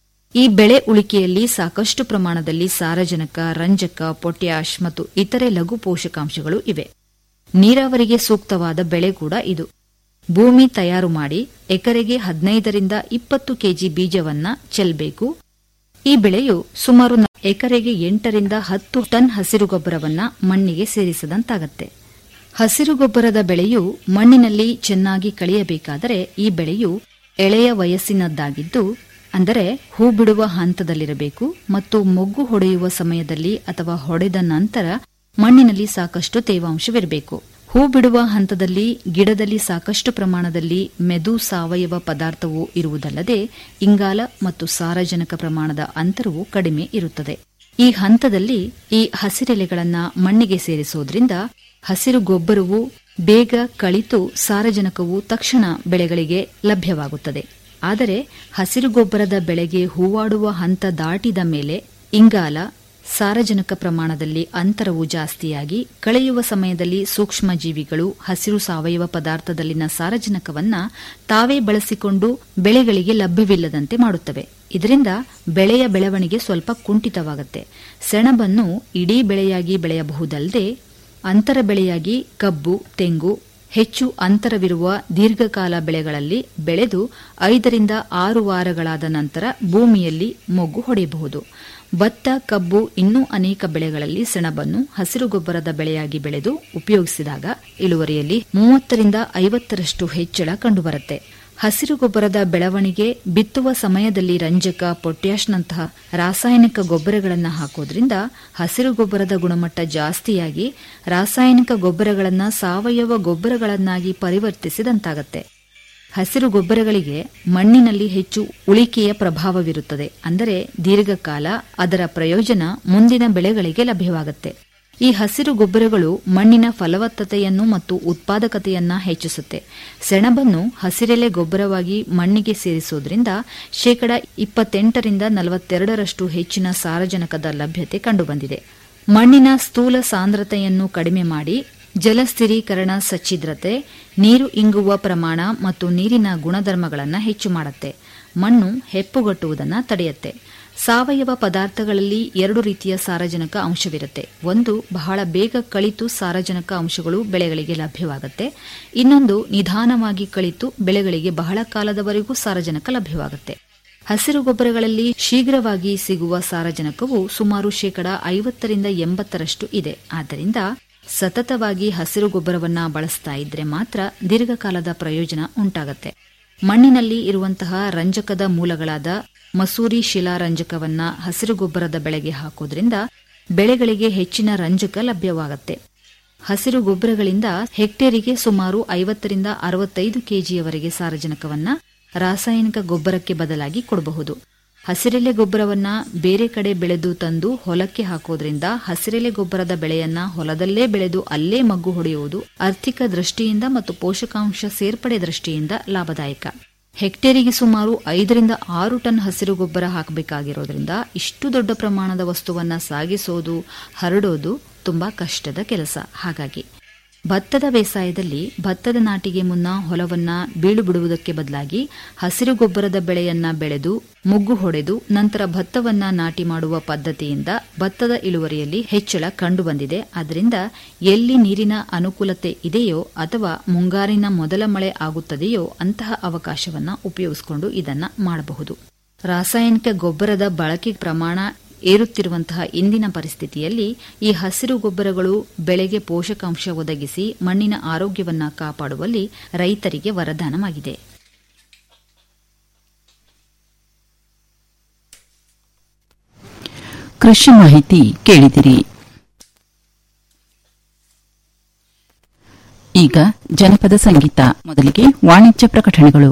ಈ ಬೆಳೆ ಉಳಿಕೆಯಲ್ಲಿ ಸಾಕಷ್ಟು ಪ್ರಮಾಣದಲ್ಲಿ ಸಾರಜನಕ ರಂಜಕ ಪೊಟ್ಯಾಷ್ ಮತ್ತು ಇತರೆ ಲಘು ಪೋಷಕಾಂಶಗಳು ಇವೆ ನೀರಾವರಿಗೆ ಸೂಕ್ತವಾದ ಬೆಳೆ ಕೂಡ ಇದು ಭೂಮಿ ತಯಾರು ಮಾಡಿ ಎಕರೆಗೆ ಹದಿನೈದರಿಂದ ಇಪ್ಪತ್ತು ಕೆಜಿ ಬೀಜವನ್ನ ಚೆಲ್ಲಬೇಕು ಈ ಬೆಳೆಯು ಸುಮಾರು ಎಕರೆಗೆ ಎಂಟರಿಂದ ಹತ್ತು ಟನ್ ಹಸಿರು ಗೊಬ್ಬರವನ್ನ ಮಣ್ಣಿಗೆ ಸೇರಿಸದಂತಾಗತ್ತೆ ಹಸಿರು ಗೊಬ್ಬರದ ಬೆಳೆಯು ಮಣ್ಣಿನಲ್ಲಿ ಚೆನ್ನಾಗಿ ಕಳೆಯಬೇಕಾದರೆ ಈ ಬೆಳೆಯು ಎಳೆಯ ವಯಸ್ಸಿನದ್ದಾಗಿದ್ದು ಅಂದರೆ ಹೂ ಬಿಡುವ ಹಂತದಲ್ಲಿರಬೇಕು ಮತ್ತು ಮೊಗ್ಗು ಹೊಡೆಯುವ ಸಮಯದಲ್ಲಿ ಅಥವಾ ಹೊಡೆದ ನಂತರ ಮಣ್ಣಿನಲ್ಲಿ ಸಾಕಷ್ಟು ತೇವಾಂಶವಿರಬೇಕು ಹೂ ಬಿಡುವ ಹಂತದಲ್ಲಿ ಗಿಡದಲ್ಲಿ ಸಾಕಷ್ಟು ಪ್ರಮಾಣದಲ್ಲಿ ಮೆದು ಸಾವಯವ ಪದಾರ್ಥವು ಇರುವುದಲ್ಲದೆ ಇಂಗಾಲ ಮತ್ತು ಸಾರಜನಕ ಪ್ರಮಾಣದ ಅಂತರವು ಕಡಿಮೆ ಇರುತ್ತದೆ ಈ ಹಂತದಲ್ಲಿ ಈ ಹಸಿರೆಲೆಗಳನ್ನು ಮಣ್ಣಿಗೆ ಸೇರಿಸುವುದರಿಂದ ಹಸಿರು ಗೊಬ್ಬರವು ಬೇಗ ಕಳಿತು ಸಾರಜನಕವು ತಕ್ಷಣ ಬೆಳೆಗಳಿಗೆ ಲಭ್ಯವಾಗುತ್ತದೆ ಆದರೆ ಹಸಿರು ಗೊಬ್ಬರದ ಬೆಳೆಗೆ ಹೂವಾಡುವ ಹಂತ ದಾಟಿದ ಮೇಲೆ ಇಂಗಾಲ ಸಾರಜನಕ ಪ್ರಮಾಣದಲ್ಲಿ ಅಂತರವು ಜಾಸ್ತಿಯಾಗಿ ಕಳೆಯುವ ಸಮಯದಲ್ಲಿ ಸೂಕ್ಷ್ಮ ಜೀವಿಗಳು ಹಸಿರು ಸಾವಯವ ಪದಾರ್ಥದಲ್ಲಿನ ಸಾರಜನಕವನ್ನ ತಾವೇ ಬಳಸಿಕೊಂಡು ಬೆಳೆಗಳಿಗೆ ಲಭ್ಯವಿಲ್ಲದಂತೆ ಮಾಡುತ್ತವೆ ಇದರಿಂದ ಬೆಳೆಯ ಬೆಳವಣಿಗೆ ಸ್ವಲ್ಪ ಕುಂಠಿತವಾಗುತ್ತೆ ಸೆಣಬನ್ನು ಇಡೀ ಬೆಳೆಯಾಗಿ ಬೆಳೆಯಬಹುದಲ್ಲದೆ ಅಂತರ ಬೆಳೆಯಾಗಿ ಕಬ್ಬು ತೆಂಗು ಹೆಚ್ಚು ಅಂತರವಿರುವ ದೀರ್ಘಕಾಲ ಬೆಳೆಗಳಲ್ಲಿ ಬೆಳೆದು ಐದರಿಂದ ಆರು ವಾರಗಳಾದ ನಂತರ ಭೂಮಿಯಲ್ಲಿ ಮೊಗ್ಗು ಹೊಡೆಯಬಹುದು ಭತ್ತ ಕಬ್ಬು ಇನ್ನೂ ಅನೇಕ ಬೆಳೆಗಳಲ್ಲಿ ಸೆಣಬನ್ನು ಹಸಿರು ಗೊಬ್ಬರದ ಬೆಳೆಯಾಗಿ ಬೆಳೆದು ಉಪಯೋಗಿಸಿದಾಗ ಇಳುವರಿಯಲ್ಲಿ ಮೂವತ್ತರಿಂದ ಐವತ್ತರಷ್ಟು ಹೆಚ್ಚಳ ಕಂಡುಬರುತ್ತೆ ಹಸಿರು ಗೊಬ್ಬರದ ಬೆಳವಣಿಗೆ ಬಿತ್ತುವ ಸಮಯದಲ್ಲಿ ರಂಜಕ ಪೊಟ್ಯಾಷ್ನಂತಹ ರಾಸಾಯನಿಕ ಗೊಬ್ಬರಗಳನ್ನು ಹಾಕೋದ್ರಿಂದ ಹಸಿರು ಗೊಬ್ಬರದ ಗುಣಮಟ್ಟ ಜಾಸ್ತಿಯಾಗಿ ರಾಸಾಯನಿಕ ಗೊಬ್ಬರಗಳನ್ನು ಸಾವಯವ ಗೊಬ್ಬರಗಳನ್ನಾಗಿ ಪರಿವರ್ತಿಸಿದಂತಾಗತ್ತೆ ಹಸಿರು ಗೊಬ್ಬರಗಳಿಗೆ ಮಣ್ಣಿನಲ್ಲಿ ಹೆಚ್ಚು ಉಳಿಕೆಯ ಪ್ರಭಾವವಿರುತ್ತದೆ ಅಂದರೆ ದೀರ್ಘಕಾಲ ಅದರ ಪ್ರಯೋಜನ ಮುಂದಿನ ಬೆಳೆಗಳಿಗೆ ಲಭ್ಯವಾಗುತ್ತೆ ಈ ಹಸಿರು ಗೊಬ್ಬರಗಳು ಮಣ್ಣಿನ ಫಲವತ್ತತೆಯನ್ನು ಮತ್ತು ಉತ್ಪಾದಕತೆಯನ್ನ ಹೆಚ್ಚಿಸುತ್ತೆ ಸೆಣಬನ್ನು ಹಸಿರೆಲೆ ಗೊಬ್ಬರವಾಗಿ ಮಣ್ಣಿಗೆ ಸೇರಿಸುವುದರಿಂದ ಶೇಕಡ ಇಪ್ಪತ್ತೆಂಟರಿಂದ ನಲವತ್ತೆರಡರಷ್ಟು ಹೆಚ್ಚಿನ ಸಾರಜನಕದ ಲಭ್ಯತೆ ಕಂಡುಬಂದಿದೆ ಮಣ್ಣಿನ ಸ್ಥೂಲ ಸಾಂದ್ರತೆಯನ್ನು ಕಡಿಮೆ ಮಾಡಿ ಜಲಸ್ಥಿರೀಕರಣ ಸಚ್ಛಿದ್ರತೆ ನೀರು ಇಂಗುವ ಪ್ರಮಾಣ ಮತ್ತು ನೀರಿನ ಗುಣಧರ್ಮಗಳನ್ನು ಹೆಚ್ಚು ಮಾಡುತ್ತೆ ಮಣ್ಣು ಹೆಪ್ಪುಗಟ್ಟುವುದನ್ನು ತಡೆಯುತ್ತೆ ಸಾವಯವ ಪದಾರ್ಥಗಳಲ್ಲಿ ಎರಡು ರೀತಿಯ ಸಾರಜನಕ ಅಂಶವಿರುತ್ತೆ ಒಂದು ಬಹಳ ಬೇಗ ಕಳಿತು ಸಾರಜನಕ ಅಂಶಗಳು ಬೆಳೆಗಳಿಗೆ ಲಭ್ಯವಾಗುತ್ತೆ ಇನ್ನೊಂದು ನಿಧಾನವಾಗಿ ಕಳಿತು ಬೆಳೆಗಳಿಗೆ ಬಹಳ ಕಾಲದವರೆಗೂ ಸಾರಜನಕ ಲಭ್ಯವಾಗುತ್ತೆ ಹಸಿರು ಗೊಬ್ಬರಗಳಲ್ಲಿ ಶೀಘ್ರವಾಗಿ ಸಿಗುವ ಸಾರಜನಕವು ಸುಮಾರು ಶೇಕಡ ಐವತ್ತರಿಂದ ಎಂಬತ್ತರಷ್ಟು ಇದೆ ಆದ್ದರಿಂದ ಸತತವಾಗಿ ಹಸಿರು ಗೊಬ್ಬರವನ್ನ ಬಳಸ್ತಾ ಇದ್ರೆ ಮಾತ್ರ ದೀರ್ಘಕಾಲದ ಪ್ರಯೋಜನ ಉಂಟಾಗತ್ತೆ ಮಣ್ಣಿನಲ್ಲಿ ಇರುವಂತಹ ರಂಜಕದ ಮೂಲಗಳಾದ ಮಸೂರಿ ಶಿಲಾರಂಜಕವನ್ನ ಹಸಿರು ಗೊಬ್ಬರದ ಬೆಳೆಗೆ ಹಾಕೋದ್ರಿಂದ ಬೆಳೆಗಳಿಗೆ ಹೆಚ್ಚಿನ ರಂಜಕ ಲಭ್ಯವಾಗುತ್ತೆ ಹಸಿರು ಗೊಬ್ಬರಗಳಿಂದ ಹೆಕ್ಟೇರಿಗೆ ಸುಮಾರು ಐವತ್ತರಿಂದ ಅರವತ್ತೈದು ಕೆಜಿಯವರೆಗೆ ಸಾರಜನಕವನ್ನ ರಾಸಾಯನಿಕ ಗೊಬ್ಬರಕ್ಕೆ ಬದಲಾಗಿ ಕೊಡಬಹುದು ಹಸಿರೆಲೆ ಗೊಬ್ಬರವನ್ನ ಬೇರೆ ಕಡೆ ಬೆಳೆದು ತಂದು ಹೊಲಕ್ಕೆ ಹಾಕೋದ್ರಿಂದ ಹಸಿರೆಲೆ ಗೊಬ್ಬರದ ಬೆಳೆಯನ್ನ ಹೊಲದಲ್ಲೇ ಬೆಳೆದು ಅಲ್ಲೇ ಮಗ್ಗು ಹೊಡೆಯುವುದು ಆರ್ಥಿಕ ದೃಷ್ಟಿಯಿಂದ ಮತ್ತು ಪೋಷಕಾಂಶ ಸೇರ್ಪಡೆ ದೃಷ್ಟಿಯಿಂದ ಲಾಭದಾಯಕ ಹೆಕ್ಟೇರಿಗೆ ಸುಮಾರು ಐದರಿಂದ ಆರು ಟನ್ ಹಸಿರು ಗೊಬ್ಬರ ಹಾಕಬೇಕಾಗಿರೋದ್ರಿಂದ ಇಷ್ಟು ದೊಡ್ಡ ಪ್ರಮಾಣದ ವಸ್ತುವನ್ನ ಸಾಗಿಸೋದು ಹರಡೋದು ತುಂಬಾ ಕಷ್ಟದ ಕೆಲಸ ಹಾಗಾಗಿ ಭತ್ತದ ಬೇಸಾಯದಲ್ಲಿ ಭತ್ತದ ನಾಟಿಗೆ ಮುನ್ನ ಹೊಲವನ್ನ ಬೀಳು ಬಿಡುವುದಕ್ಕೆ ಬದಲಾಗಿ ಹಸಿರು ಗೊಬ್ಬರದ ಬೆಳೆಯನ್ನ ಬೆಳೆದು ಮುಗ್ಗು ಹೊಡೆದು ನಂತರ ಭತ್ತವನ್ನ ನಾಟಿ ಮಾಡುವ ಪದ್ಧತಿಯಿಂದ ಭತ್ತದ ಇಳುವರಿಯಲ್ಲಿ ಹೆಚ್ಚಳ ಕಂಡುಬಂದಿದೆ ಆದ್ದರಿಂದ ಎಲ್ಲಿ ನೀರಿನ ಅನುಕೂಲತೆ ಇದೆಯೋ ಅಥವಾ ಮುಂಗಾರಿನ ಮೊದಲ ಮಳೆ ಆಗುತ್ತದೆಯೋ ಅಂತಹ ಅವಕಾಶವನ್ನ ಉಪಯೋಗಿಸಿಕೊಂಡು ಇದನ್ನ ಮಾಡಬಹುದು ರಾಸಾಯನಿಕ ಗೊಬ್ಬರದ ಬಳಕೆ ಪ್ರಮಾಣ ಏರುತ್ತಿರುವಂತಹ ಇಂದಿನ ಪರಿಸ್ಥಿತಿಯಲ್ಲಿ ಈ ಹಸಿರು ಗೊಬ್ಬರಗಳು ಬೆಳೆಗೆ ಪೋಷಕಾಂಶ ಒದಗಿಸಿ ಮಣ್ಣಿನ ಆರೋಗ್ಯವನ್ನ ಕಾಪಾಡುವಲ್ಲಿ ರೈತರಿಗೆ ವರದಾನವಾಗಿದೆ ಕೃಷಿ ಮಾಹಿತಿ ಕೇಳಿದಿರಿ ಈಗ ಜನಪದ ಸಂಗೀತ ಮೊದಲಿಗೆ ವಾಣಿಜ್ಯ ಪ್ರಕಟಣೆಗಳು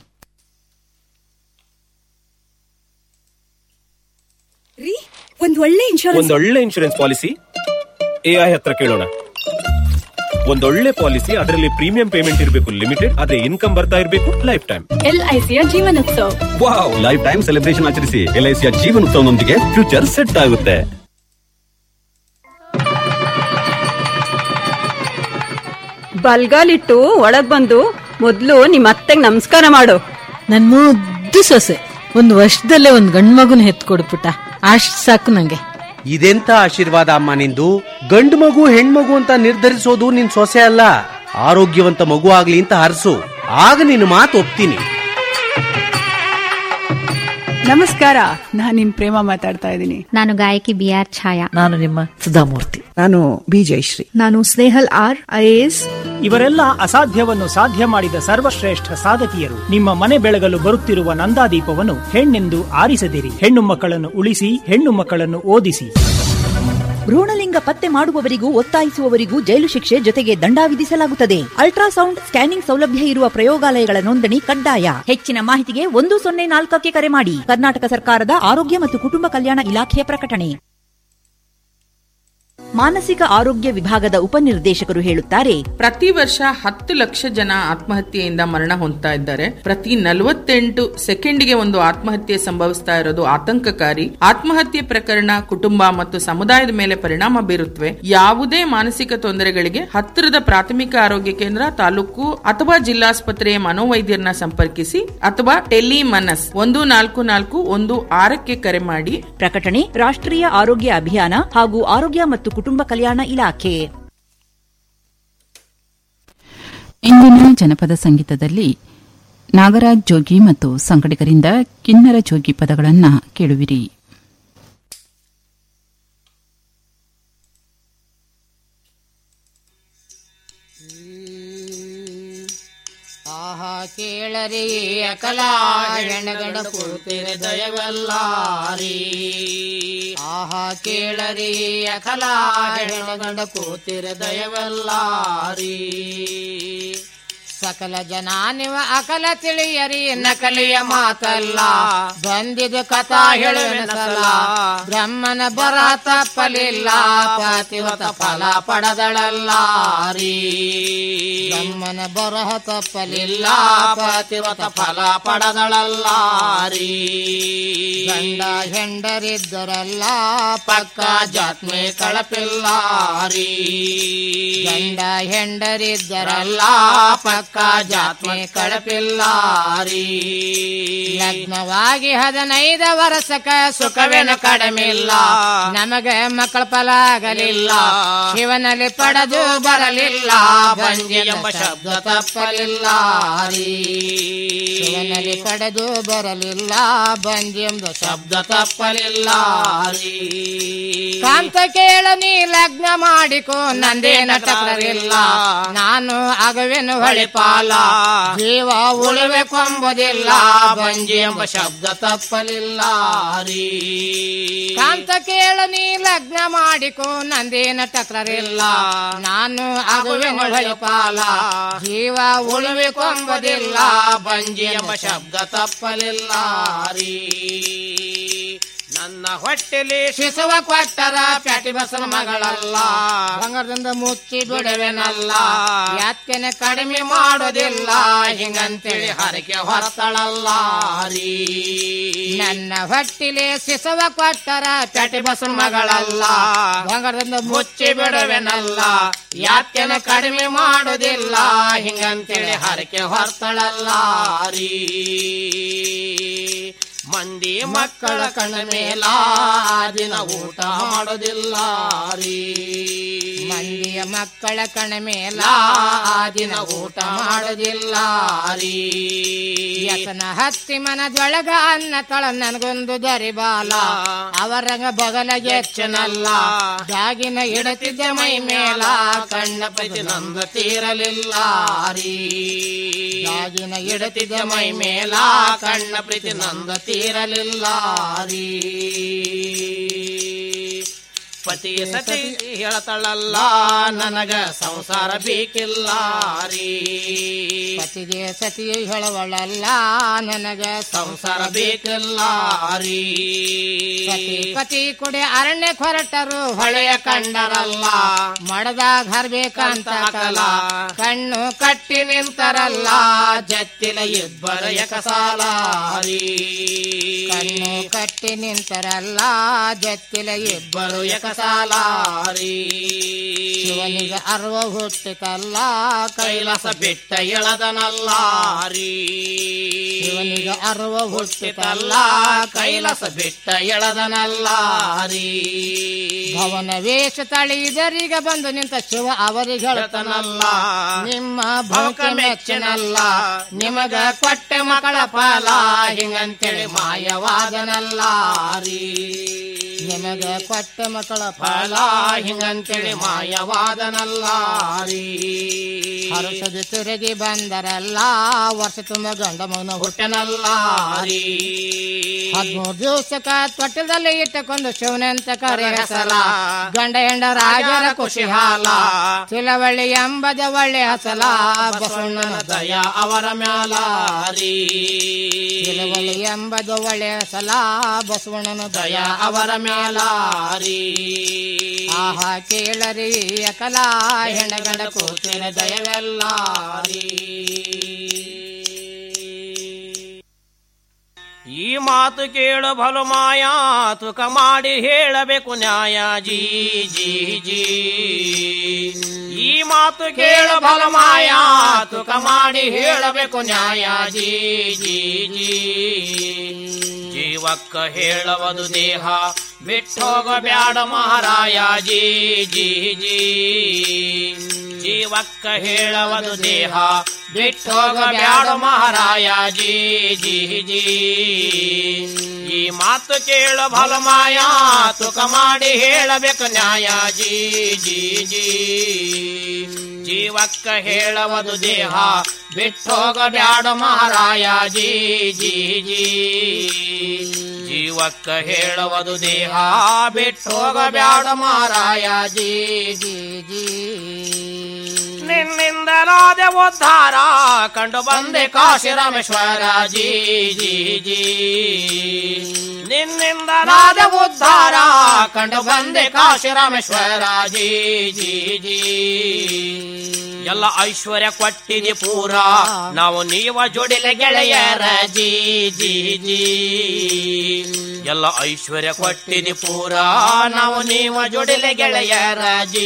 ರೀ ಒಂದ್ ಒಳ್ಳೆ ಇನ್ಶೂರೆನ್ಸ್ ಒಂದೊಳ್ಳೆ ಇನ್ಶೂರೆನ್ಸ್ ಪಾಲಿಸಿ ಎಐ ಹತ್ರ ಕೇಳೋಣ ಒಂದೊಳ್ಳೆ ಪಾಲಿಸಿ ಅದರಲ್ಲಿ ಪ್ರೀಮಿಯಂ ಪೇಮೆಂಟ್ ಇರಬೇಕು ಲಿಮಿಟೆಡ್ ಅದೇ ಇನ್ಕಮ್ ಬರ್ತಾ ಇರಬೇಕು ಲೈಫ್ ಟೈಮ್ ಎಲ್ಐಸಿಯ Jeevanotsav wow life time celebration ಆಚರಿಸಿ ಎಲ್ಐಸಿಯ ಜೀವನ ಉತ್ಸವನೊಂದಿಗೆ ಫ್ಯೂಚರ್ ಸೆಟ್ ಆಗುತ್ತೆ ಬಲ್ಗಾಲಿಟ್ಟು ಒಳಗ್ ಬಂದು ಮೊದ್ಲು ನಿಮ್ ಅತ್ತೆಗ್ ನಮಸ್ಕಾರ ಮಾಡು ನನ್ ಮುದ್ದು ಸೊಸೆ ಒಂದ್ ವರ್ಷದಲ್ಲೇ ಒಂದ್ ಗಂಡ್ ಮಗುನ ಹೆತ್ಕೊಡ್ಬಿಟ್ಟ ಅಷ್ಟ್ ಸಾಕು ನಂಗೆ ಇದೆಂತ ಆಶೀರ್ವಾದ ಅಮ್ಮ ನಿಂದು ಗಂಡು ಮಗು ಹೆಣ್ಮಗು ಅಂತ ನಿರ್ಧರಿಸೋದು ನಿನ್ ಸೊಸೆ ಅಲ್ಲ ಆರೋಗ್ಯವಂತ ಮಗು ಆಗ್ಲಿ ಅಂತ ಹರಸು ಆಗ ನಿನ್ನ ಮಾತು ಒಪ್ತೀನಿ ನಮಸ್ಕಾರ ನಾನ್ ನಿಮ್ ಪ್ರೇಮ ಮಾತಾಡ್ತಾ ಇದ್ದೀನಿ ನಾನು ಗಾಯಕಿ ಬಿ ಆರ್ ಛಾಯಾ ನಾನು ನಿಮ್ಮ ಸುಧಾಮೂರ್ತಿ ನಾನು ಬಿ ಜಯಶ್ರೀ ನಾನು ಸ್ನೇಹಲ್ ಆರ್ ಐಎಎಸ್ ಇವರೆಲ್ಲ ಅಸಾಧ್ಯವನ್ನು ಸಾಧ್ಯ ಮಾಡಿದ ಸರ್ವಶ್ರೇಷ್ಠ ಸಾಧಕಿಯರು ನಿಮ್ಮ ಮನೆ ಬೆಳಗಲು ಬರುತ್ತಿರುವ ನಂದಾದೀಪವನ್ನು ಹೆಣ್ಣೆಂದು ಆರಿಸದಿರಿ ಹೆಣ್ಣು ಮಕ್ಕಳನ್ನು ಉಳಿಸಿ ಹೆಣ್ಣು ಮಕ್ಕಳನ್ನು ಓದಿಸಿ ಭ್ರೂಣಲಿಂಗ ಪತ್ತೆ ಮಾಡುವವರಿಗೂ ಒತ್ತಾಯಿಸುವವರಿಗೂ ಜೈಲು ಶಿಕ್ಷೆ ಜೊತೆಗೆ ದಂಡ ವಿಧಿಸಲಾಗುತ್ತದೆ ಅಲ್ಟ್ರಾಸೌಂಡ್ ಸ್ಕ್ಯಾನಿಂಗ್ ಸೌಲಭ್ಯ ಇರುವ ಪ್ರಯೋಗಾಲಯಗಳ ನೋಂದಣಿ ಕಡ್ಡಾಯ ಹೆಚ್ಚಿನ ಮಾಹಿತಿಗೆ ಒಂದು ಸೊನ್ನೆ ನಾಲ್ಕಕ್ಕೆ ಕರೆ ಮಾಡಿ ಕರ್ನಾಟಕ ಸರ್ಕಾರದ ಆರೋಗ್ಯ ಮತ್ತು ಕುಟುಂಬ ಕಲ್ಯಾಣ ಇಲಾಖೆಯ ಪ್ರಕಟಣೆ ಮಾನಸಿಕ ಆರೋಗ್ಯ ವಿಭಾಗದ ಉಪನಿರ್ದೇಶಕರು ಹೇಳುತ್ತಾರೆ ಪ್ರತಿ ವರ್ಷ ಹತ್ತು ಲಕ್ಷ ಜನ ಆತ್ಮಹತ್ಯೆಯಿಂದ ಮರಣ ಹೊಂದ್ತಾ ಇದ್ದಾರೆ ಪ್ರತಿ ನಲವತ್ತೆಂಟು ಸೆಕೆಂಡ್ಗೆ ಒಂದು ಆತ್ಮಹತ್ಯೆ ಸಂಭವಿಸ್ತಾ ಇರೋದು ಆತಂಕಕಾರಿ ಆತ್ಮಹತ್ಯೆ ಪ್ರಕರಣ ಕುಟುಂಬ ಮತ್ತು ಸಮುದಾಯದ ಮೇಲೆ ಪರಿಣಾಮ ಬೀರುತ್ತವೆ ಯಾವುದೇ ಮಾನಸಿಕ ತೊಂದರೆಗಳಿಗೆ ಹತ್ತಿರದ ಪ್ರಾಥಮಿಕ ಆರೋಗ್ಯ ಕೇಂದ್ರ ತಾಲೂಕು ಅಥವಾ ಜಿಲ್ಲಾಸ್ಪತ್ರೆಯ ಮನೋವೈದ್ಯರನ್ನ ಸಂಪರ್ಕಿಸಿ ಅಥವಾ ಟೆಲಿ ಮನಸ್ ಒಂದು ನಾಲ್ಕು ನಾಲ್ಕು ಒಂದು ಆರಕ್ಕೆ ಕರೆ ಮಾಡಿ ಪ್ರಕಟಣೆ ರಾಷ್ಟ್ರೀಯ ಆರೋಗ್ಯ ಅಭಿಯಾನ ಹಾಗೂ ಆರೋಗ್ಯ ಮತ್ತು ಕುಟುಂಬ ಕಲ್ಯಾಣ ಇಲಾಖೆ ಇಂದಿನ ಜನಪದ ಸಂಗೀತದಲ್ಲಿ ನಾಗರಾಜ್ ಜೋಗಿ ಮತ್ತು ಸಂಗಡಿಗರಿಂದ ಕಿನ್ನರ ಜೋಗಿ ಪದಗಳನ್ನು ಕೇಳುವಿರಿ ಆಹಾ ಕೇಳರಿ ಅಕಲಾ ಹೆಣಗಡ ಕೂತಿರ ದಯವಲ್ಲಾರಿ ಆಹಾ ಕೇಳರಿ ಅಕಲಾ ಹೆಣಗಡ ಕೂತಿರ ದಯವಲ್ಲಾರಿ ಸಕಲ ಜನ ನೀವು ಅಕಲ ತಿಳಿಯರಿ ನಕಲಿಯ ಮಾತಲ್ಲ ಬಂದಿದ ಕಥಾ ಹೇಳುವೆನಸಲ್ಲ ಬ್ರಹ್ಮನ ಬರ ತಪ್ಪಲಿಲ್ಲ ಪಾತಿವತ ಫಲ ಪಡೆದಳಲ್ಲಾರಿ ಬ್ರಹ್ಮನ ಬರಹ ತಪ್ಪಲಿಲ್ಲ ಪಾತಿವತ ಫಲ ಪಡೆದಳಲ್ಲಾರಿ ಗಂಡ ಹೆಂಡರಿದ್ದರಲ್ಲ ಪಕ್ಕ ಜಾತ್ಮೆ ಕಳಪಿಲ್ಲಾರಿ ಗಂಡ ಹೆಂಡರಿದ್ದರಲ್ಲ ಪಕ್ಕ ಜಾತ್ಮೆ ಕಳಪಿಲ್ಲಾರಿ ಲಗ್ನವಾಗಿ ಹದಿನೈದ ವರ್ಷಕ ಸುಖವೇನು ಕಡಿಮಿಲ್ಲ ನಮಗೆ ಮಕ್ಕಳ ಫಲ ಆಗಲಿಲ್ಲ ಶಿವನಲ್ಲಿ ಪಡೆದು ಬರಲಿಲ್ಲ ಬಂಜಿ ಎಂಬ ಶಬ್ದ ತಪ್ಪಲಿಲ್ಲ ಶಿವನಲ್ಲಿ ಪಡೆದು ಬರಲಿಲ್ಲ ಬಂಜಿ ಎಂಬ ಶಬ್ದ ತಪ್ಪಲಿಲ್ಲ ಕಾಂತ ಕೇಳ ನೀ ಲಗ್ನ ಮಾಡಿಕೋ ನಂದೇನ ತಪ್ಪಲಿಲ್ಲ ನಾನು ಅಗವೆನು ಹೊಳಿಪಾಲ ಜೀವ ಉಳುವೆ ಕೊಂಬುದಿಲ್ಲ ಬಂಜಿ ಎಂಬ ಶಬ್ದ ತಪ್ಪಲಿಲ್ಲ ಕಾಂತ ಕೇಳ ನೀ ಲಗ್ನ ಮಾಡಿಕೋ ನಂದೇನ ಟಕ್ರರಿಲ್ಲ ನಾನು ಅಗುವೆನು ಹೊಳಿಪಾಲ ಜೀವ ಉಳುವೆ ಕೊಂಬುದಿಲ್ಲ ಬಂಜಿ ಎಂಬ ಶಬ್ದ ತಪ್ಪಲಿಲ್ಲ ನನ್ನ ಹೊಟ್ಟೆಲಿ ಶಿಸುವ ಕೊಟ್ಟರ ಪ್ಯಾಟಿ ಬಸನ ಮಗಳಲ್ಲ ಬಂಗಾರದಿಂದ ಮುಚ್ಚಿ ಬಿಡುವೆನಲ್ಲ ಯಾತ್ಕೆನೆ ಕಡಿಮೆ ಮಾಡೋದಿಲ್ಲ ಹಿಂಗಂತೇಳಿ ಹರಕೆ ಹೊರತಳಲ್ಲ ರೀ ನನ್ನ ಹೊಟ್ಟಿಲಿ ಶಿಸುವ ಕೊಟ್ಟರ ಪ್ಯಾಟಿ ಬಸನ ಮಗಳಲ್ಲ ಬಂಗಾರದಿಂದ ಮುಚ್ಚಿ ಬಿಡುವೆನಲ್ಲ ಯಾತ್ಕೆನ ಕಡಿಮೆ ಮಾಡೋದಿಲ್ಲ ಹಿಂಗಂತೇಳಿ ಹರಕೆ ಹೊರತಳಲ್ಲ ರೀ ಮಂದಿ ಮಕ್ಕಳ ಕಣ್ಣ ಮೇಲ ದಿನ ಊಟ ಮಾಡೋದಿಲ್ಲ ರೀ ಮಂದಿಯ ಮಕ್ಕಳ ಕಣ ಮೇಲ ದಿನ ಊಟ ಮಾಡೋದಿಲ್ಲ ರೀ ಯತನ ಹತ್ತಿ ಮನದೊಳಗ ಅನ್ನ ತಳ ನನಗೊಂದು ದರಿಬಾಲ ಅವರಂಗ ಬಗಲಗೆ ಹೆಚ್ಚನಲ್ಲ ಜಾಗಿನ ಇಡತಿದ್ದ ಮೈ ಮೇಲ ಕಣ್ಣ ಪ್ರತಿ ನಂದು ತೀರಲಿಲ್ಲ ರೀ ಜಾಗಿನ ಇಡತಿದ್ದ ಮೈ ಮೇಲ ಕಣ್ಣ ಪ್ರೀತಿ ನಂದ ತೀರಲಿಲ್ಲ ರೀ ಪತಿ ಸತಿ ಹೇಳತಳಲ್ಲ ನನಗ ಸಂಸಾರ ಬೇಕಿಲ್ಲ ರೀ ಪತಿಗೆ ಸತಿ ಹೇಳವಳಲ್ಲ ನನಗ ಸಂಸಾರ ಬೇಕಿಲ್ಲ ರೀ ಪತಿ ಪತಿ ಕುಡಿ ಅರಣ್ಯ ಹೊರಟರು ಹೊಳೆಯ ಕಂಡರಲ್ಲ ಮಡದಾಗ ಹರ್ಬೇಕಂತ ಕಲ ಕಣ್ಣು ಕಟ್ಟಿ ನಿಂತರಲ್ಲ ಜತ್ತಿಲ ಇಬ್ಬರ ಯಕಸಾಲ ರೀ ಕಣ್ಣು ಕಟ್ಟಿ ನಿಂತರಲ್ಲ ಜತ್ತಿಲ ಇಬ್ಬರು ಯಕಸಾಲ ರೀ ಶಿವನಿಗೆ ಅರ್ವ ಹುಟ್ಟಿತಲ್ಲ ಕೈಲಾಸ ಬಿಟ್ಟ ಎಳದನಲ್ಲ ರೀ ಶಿವನಿಗೆ ಅರ್ವ ಹುಟ್ಟಿತಲ್ಲ ಕೈಲಾಸ ಬಿಟ್ಟ ಎಳದನಲ್ಲ ರೀ ಭವನ ವೇಷ ತಳಿದರಿಗೆ ಬಂದು ನಿಂತ ಶಿವ ಅವರಿಗೆ ಹೇಳ್ತಾನಲ್ಲ ನಿಮ್ಮ ಭವಕ ಮೆಚ್ಚನಲ್ಲ ನಿಮಗ ಕೊಟ್ಟೆ ಮಕ್ಕಳ ಫಲ ಹಿಂಗಂತೇಳಿ ಮಾಯವಾದನಲ್ಲ ರೀ ನಿಮಗ ಕೊಟ್ಟೆ ಮಕ್ಕಳ ಫಲ ಹಿಂಗಂತೇಳಿ ಮಾಯವಾದನಲ್ಲ ರೀ ಹರುಷದ ತಿರುಗಿ ಬಂದರಲ್ಲ ವರ್ಷ ತುಂಬ ಗಂಡ ಮಗನ ಹುಟ್ಟನಲ್ಲ ರೀ ಹದಿಮೂರು ದಿವಸಕ್ಕ ತೊಟ್ಟದಲ್ಲಿ ಇಟ್ಟುಕೊಂಡು ಶಿವನಂತ ಕರೆ ಹೆಸಲ ಗಂಡ ಹೆಂಡ ರಾಜರ ಖುಷಿ ಹಾಲ ತಿಳವಳ್ಳಿ ಎಂಬದ ಒಳ್ಳೆ ಹಸಲ ಬಸವಣ್ಣನ ದಯ ಅವರ ಮ್ಯಾಲ ರೀ ತಿಳವಳ್ಳಿ ಎಂಬದ ಒಳ್ಳೆ ಹಸಲ ಬಸವಣ್ಣನ ದಯ ಅವರ ಮ್ಯಾಲ ರೀ ಆಹಾ ಕೇಳರಿ ಅಕಲ ಹೆಣ್ಣಗಂಡ ಕೂತಿನ ದಯವೆಲ್ಲ ರೀ ಈ ಮಾತು ಕೇಳು ಬಲು ಮಾಯಾ ತುಕ ಮಾಡಿ ಹೇಳಬೇಕು ನ್ಯಾಯ ಜೀ ಜೀ ಜೀ ಈ ಮಾತು ಕೇಳು ಬಲು ಮಾಯಾ ತುಕ ಮಾಡಿ ಹೇಳಬೇಕು ನ್ಯಾಯ ಜೀ ಜೀ ಜೀ ಜೀವಕ್ಕ ಹೇಳವದು ದೇಹ ಬಿಟ್ಟೋಗ ಬ್ಯಾಡ ಮಹಾರಾಯ ಜೀ ಜೀ ಜೀ ಜೀವಕ್ಕ ಹೇಳವದು ದೇಹ ಬಿಟ್ಟೋಗ ಬ್ಯಾಡ ಮಹಾರಾಯ ಜೀ ಜೀ ಜೀ ಈ ಮಾತು ಕೇಳು ಬಲ ಮಾಯಾ ತುಕ ಮಾಡಿ ಹೇಳಬೇಕು ನ್ಯಾಯ ಜೀ ಜೀ ಜೀ ಜೀವಕ್ಕ ಹೇಳವದು ದೇಹ ಬಿಟ್ಟೋಗ ಬ್ಯಾಡ ಮಹಾರಾಯ ಜೀ ಜೀ ಜೀ ಜೀವಕ್ಕ ಹೇಳುವುದು ದೇಹ ಬಿಟ್ಟೋಗ ಬ್ಯಾಡ ಮಹಾರಾಯ ಜೀ ಜೀ ಜೀ ನಿನ್ನಿಂದಲಾದೆ ಉದ್ಧಾರ ಕಂಡು ಬಂದೆ ಕಾಶಿ ರಾಮೇಶ್ವರ ಜೀ ಜೀ ಜೀ ನಿನ್ನಿಂದಲಾದೆ ಉದ್ಧಾರ ಕಂಡು ಬಂದೆ ಕಾಶಿ ರಾಮೇಶ್ವರ ಜೀ ಜೀ ಜೀ ಎಲ್ಲ ಐಶ್ವರ್ಯ ಕೊಟ್ಟಿದೆ ಪೂರ ನಾವು ನೀವ ಜೋಡಿಲೆ ಗೆಳೆಯರ ಜೀ ಜೀ ಜೀ ಎಲ್ಲ ಐಶ್ವರ್ಯ ಕೊಟ್ಟಿದೆ ಪೂರ ನಾವು ನೀವ ಜೋಡಿಲೆ ಗೆಳೆಯರ ಜೀ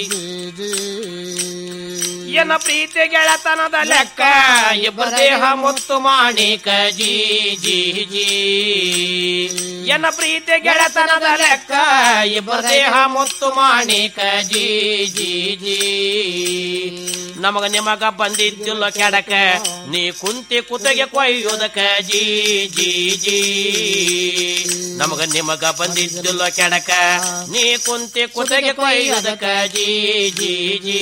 ಎನ್ನ ಪ್ರೀತಿ ಗೆಳತನದ ಲೆಕ್ಕ ಇಬ್ಬರ ದೇಹ ಮುತ್ತು ಮಾಣಿಕ ಜೀ ಜೀ ಜೀ ಎನ್ನ ಪ್ರೀತಿ ಗೆಳತನದ ಲೆಕ್ಕ ಇಬ್ಬರ ದೇಹ ಮುತ್ತು ಮಾಣಿಕ ಜೀ ಜೀ ಜೀ ನಮಗ ನಿಮಗ ಬಂದಿದ್ದಿಲ್ಲ ಕೆಡಕ ನೀ ಕುಂತಿ ಕುತಗೆ ಕೊಯ್ಯುದಕ ಜೀ ಜೀ ಜೀ ನಮಗ ನಿಮಗ ಬಂದಿದ್ದಿಲ್ಲ ಕೆಡಕ ನೀ ಕುಂತಿ ಕುತಗೆ ಕೊಯ್ಯುದಕ ಜೀ ಜೀ ಜೀ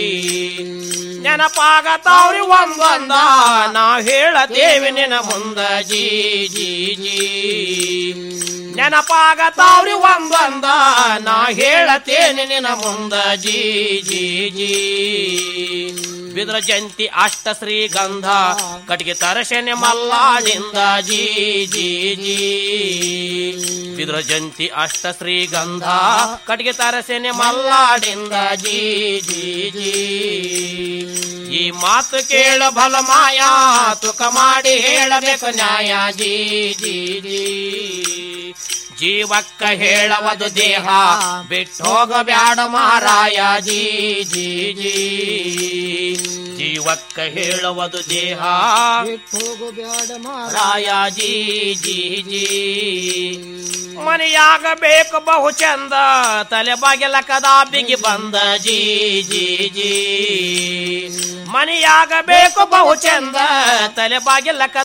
ನೆನಪಾಗತಾವ್ರಿ ಒಂದೊಂದ ನಾ ಹೇಳತೇವೆ ನಿನ ಮುಂದ ಜೀ ಜೀ ಜೀ ನೆನಪಾಗತಾವ್ರಿ ಒಂದೊಂದ ನಾ ಹೇಳತೇನೆ ನಿನ ಮುಂದ ಜೀ ಜೀ ಜೀ ಬಿದ್ರ ಜಂತಿ ಅಷ್ಟ ಶ್ರೀಗಂಧ ಕಟಿಗೆ ತರಸೆನೆ ಮಲ್ಲಾಡಿಂದ ಜೀ ಜೀ ಜೀ ಬಿದ್ರ ಜಂತಿ ಅಷ್ಟ ಶ್ರೀಗಂಧ ಕಟಿಗೆ ತರಸೆನೆ ಮಲ್ಲಾಡಿಂದ ಜೀ ಜೀ ಜೀ ಈ ಮಾತು ಕೇಳ ಬಲ ಮಾಯಾ ತುಕ ಮಾಡಿ ಹೇಳಬೇಕು ನ್ಯಾಯ ಜೀ ಜೀ ಜೀ ಜೀವಕ್ಕ ಹೇಳವದು ದೇಹ ಬಿಟ್ಟೋಗ ಬ್ಯಾಡ ಮಾರಾಯ ಜೀ ಜೀ ಜೀ ಜೀವಕ್ಕ ಹೇಳುವುದು ದೇಹ ಹೋಗು ಬ್ಯಾಡ ರಾಯ ಜೀ ಜೀ ಜೀ ಮನೆಯಾಗ ಬೇಕು ಬಹು ಚಂದ ತಲೆ ಬಾಗಿಲ ಕದಾ ಬಿಗಿ ಬಂದ ಜೀ ಜೀ ಜೀ ಮನೆಯಾಗ ಬೇಕು ಬಹು ಚಂದ ತಲೆ ಬಾಗಿಲ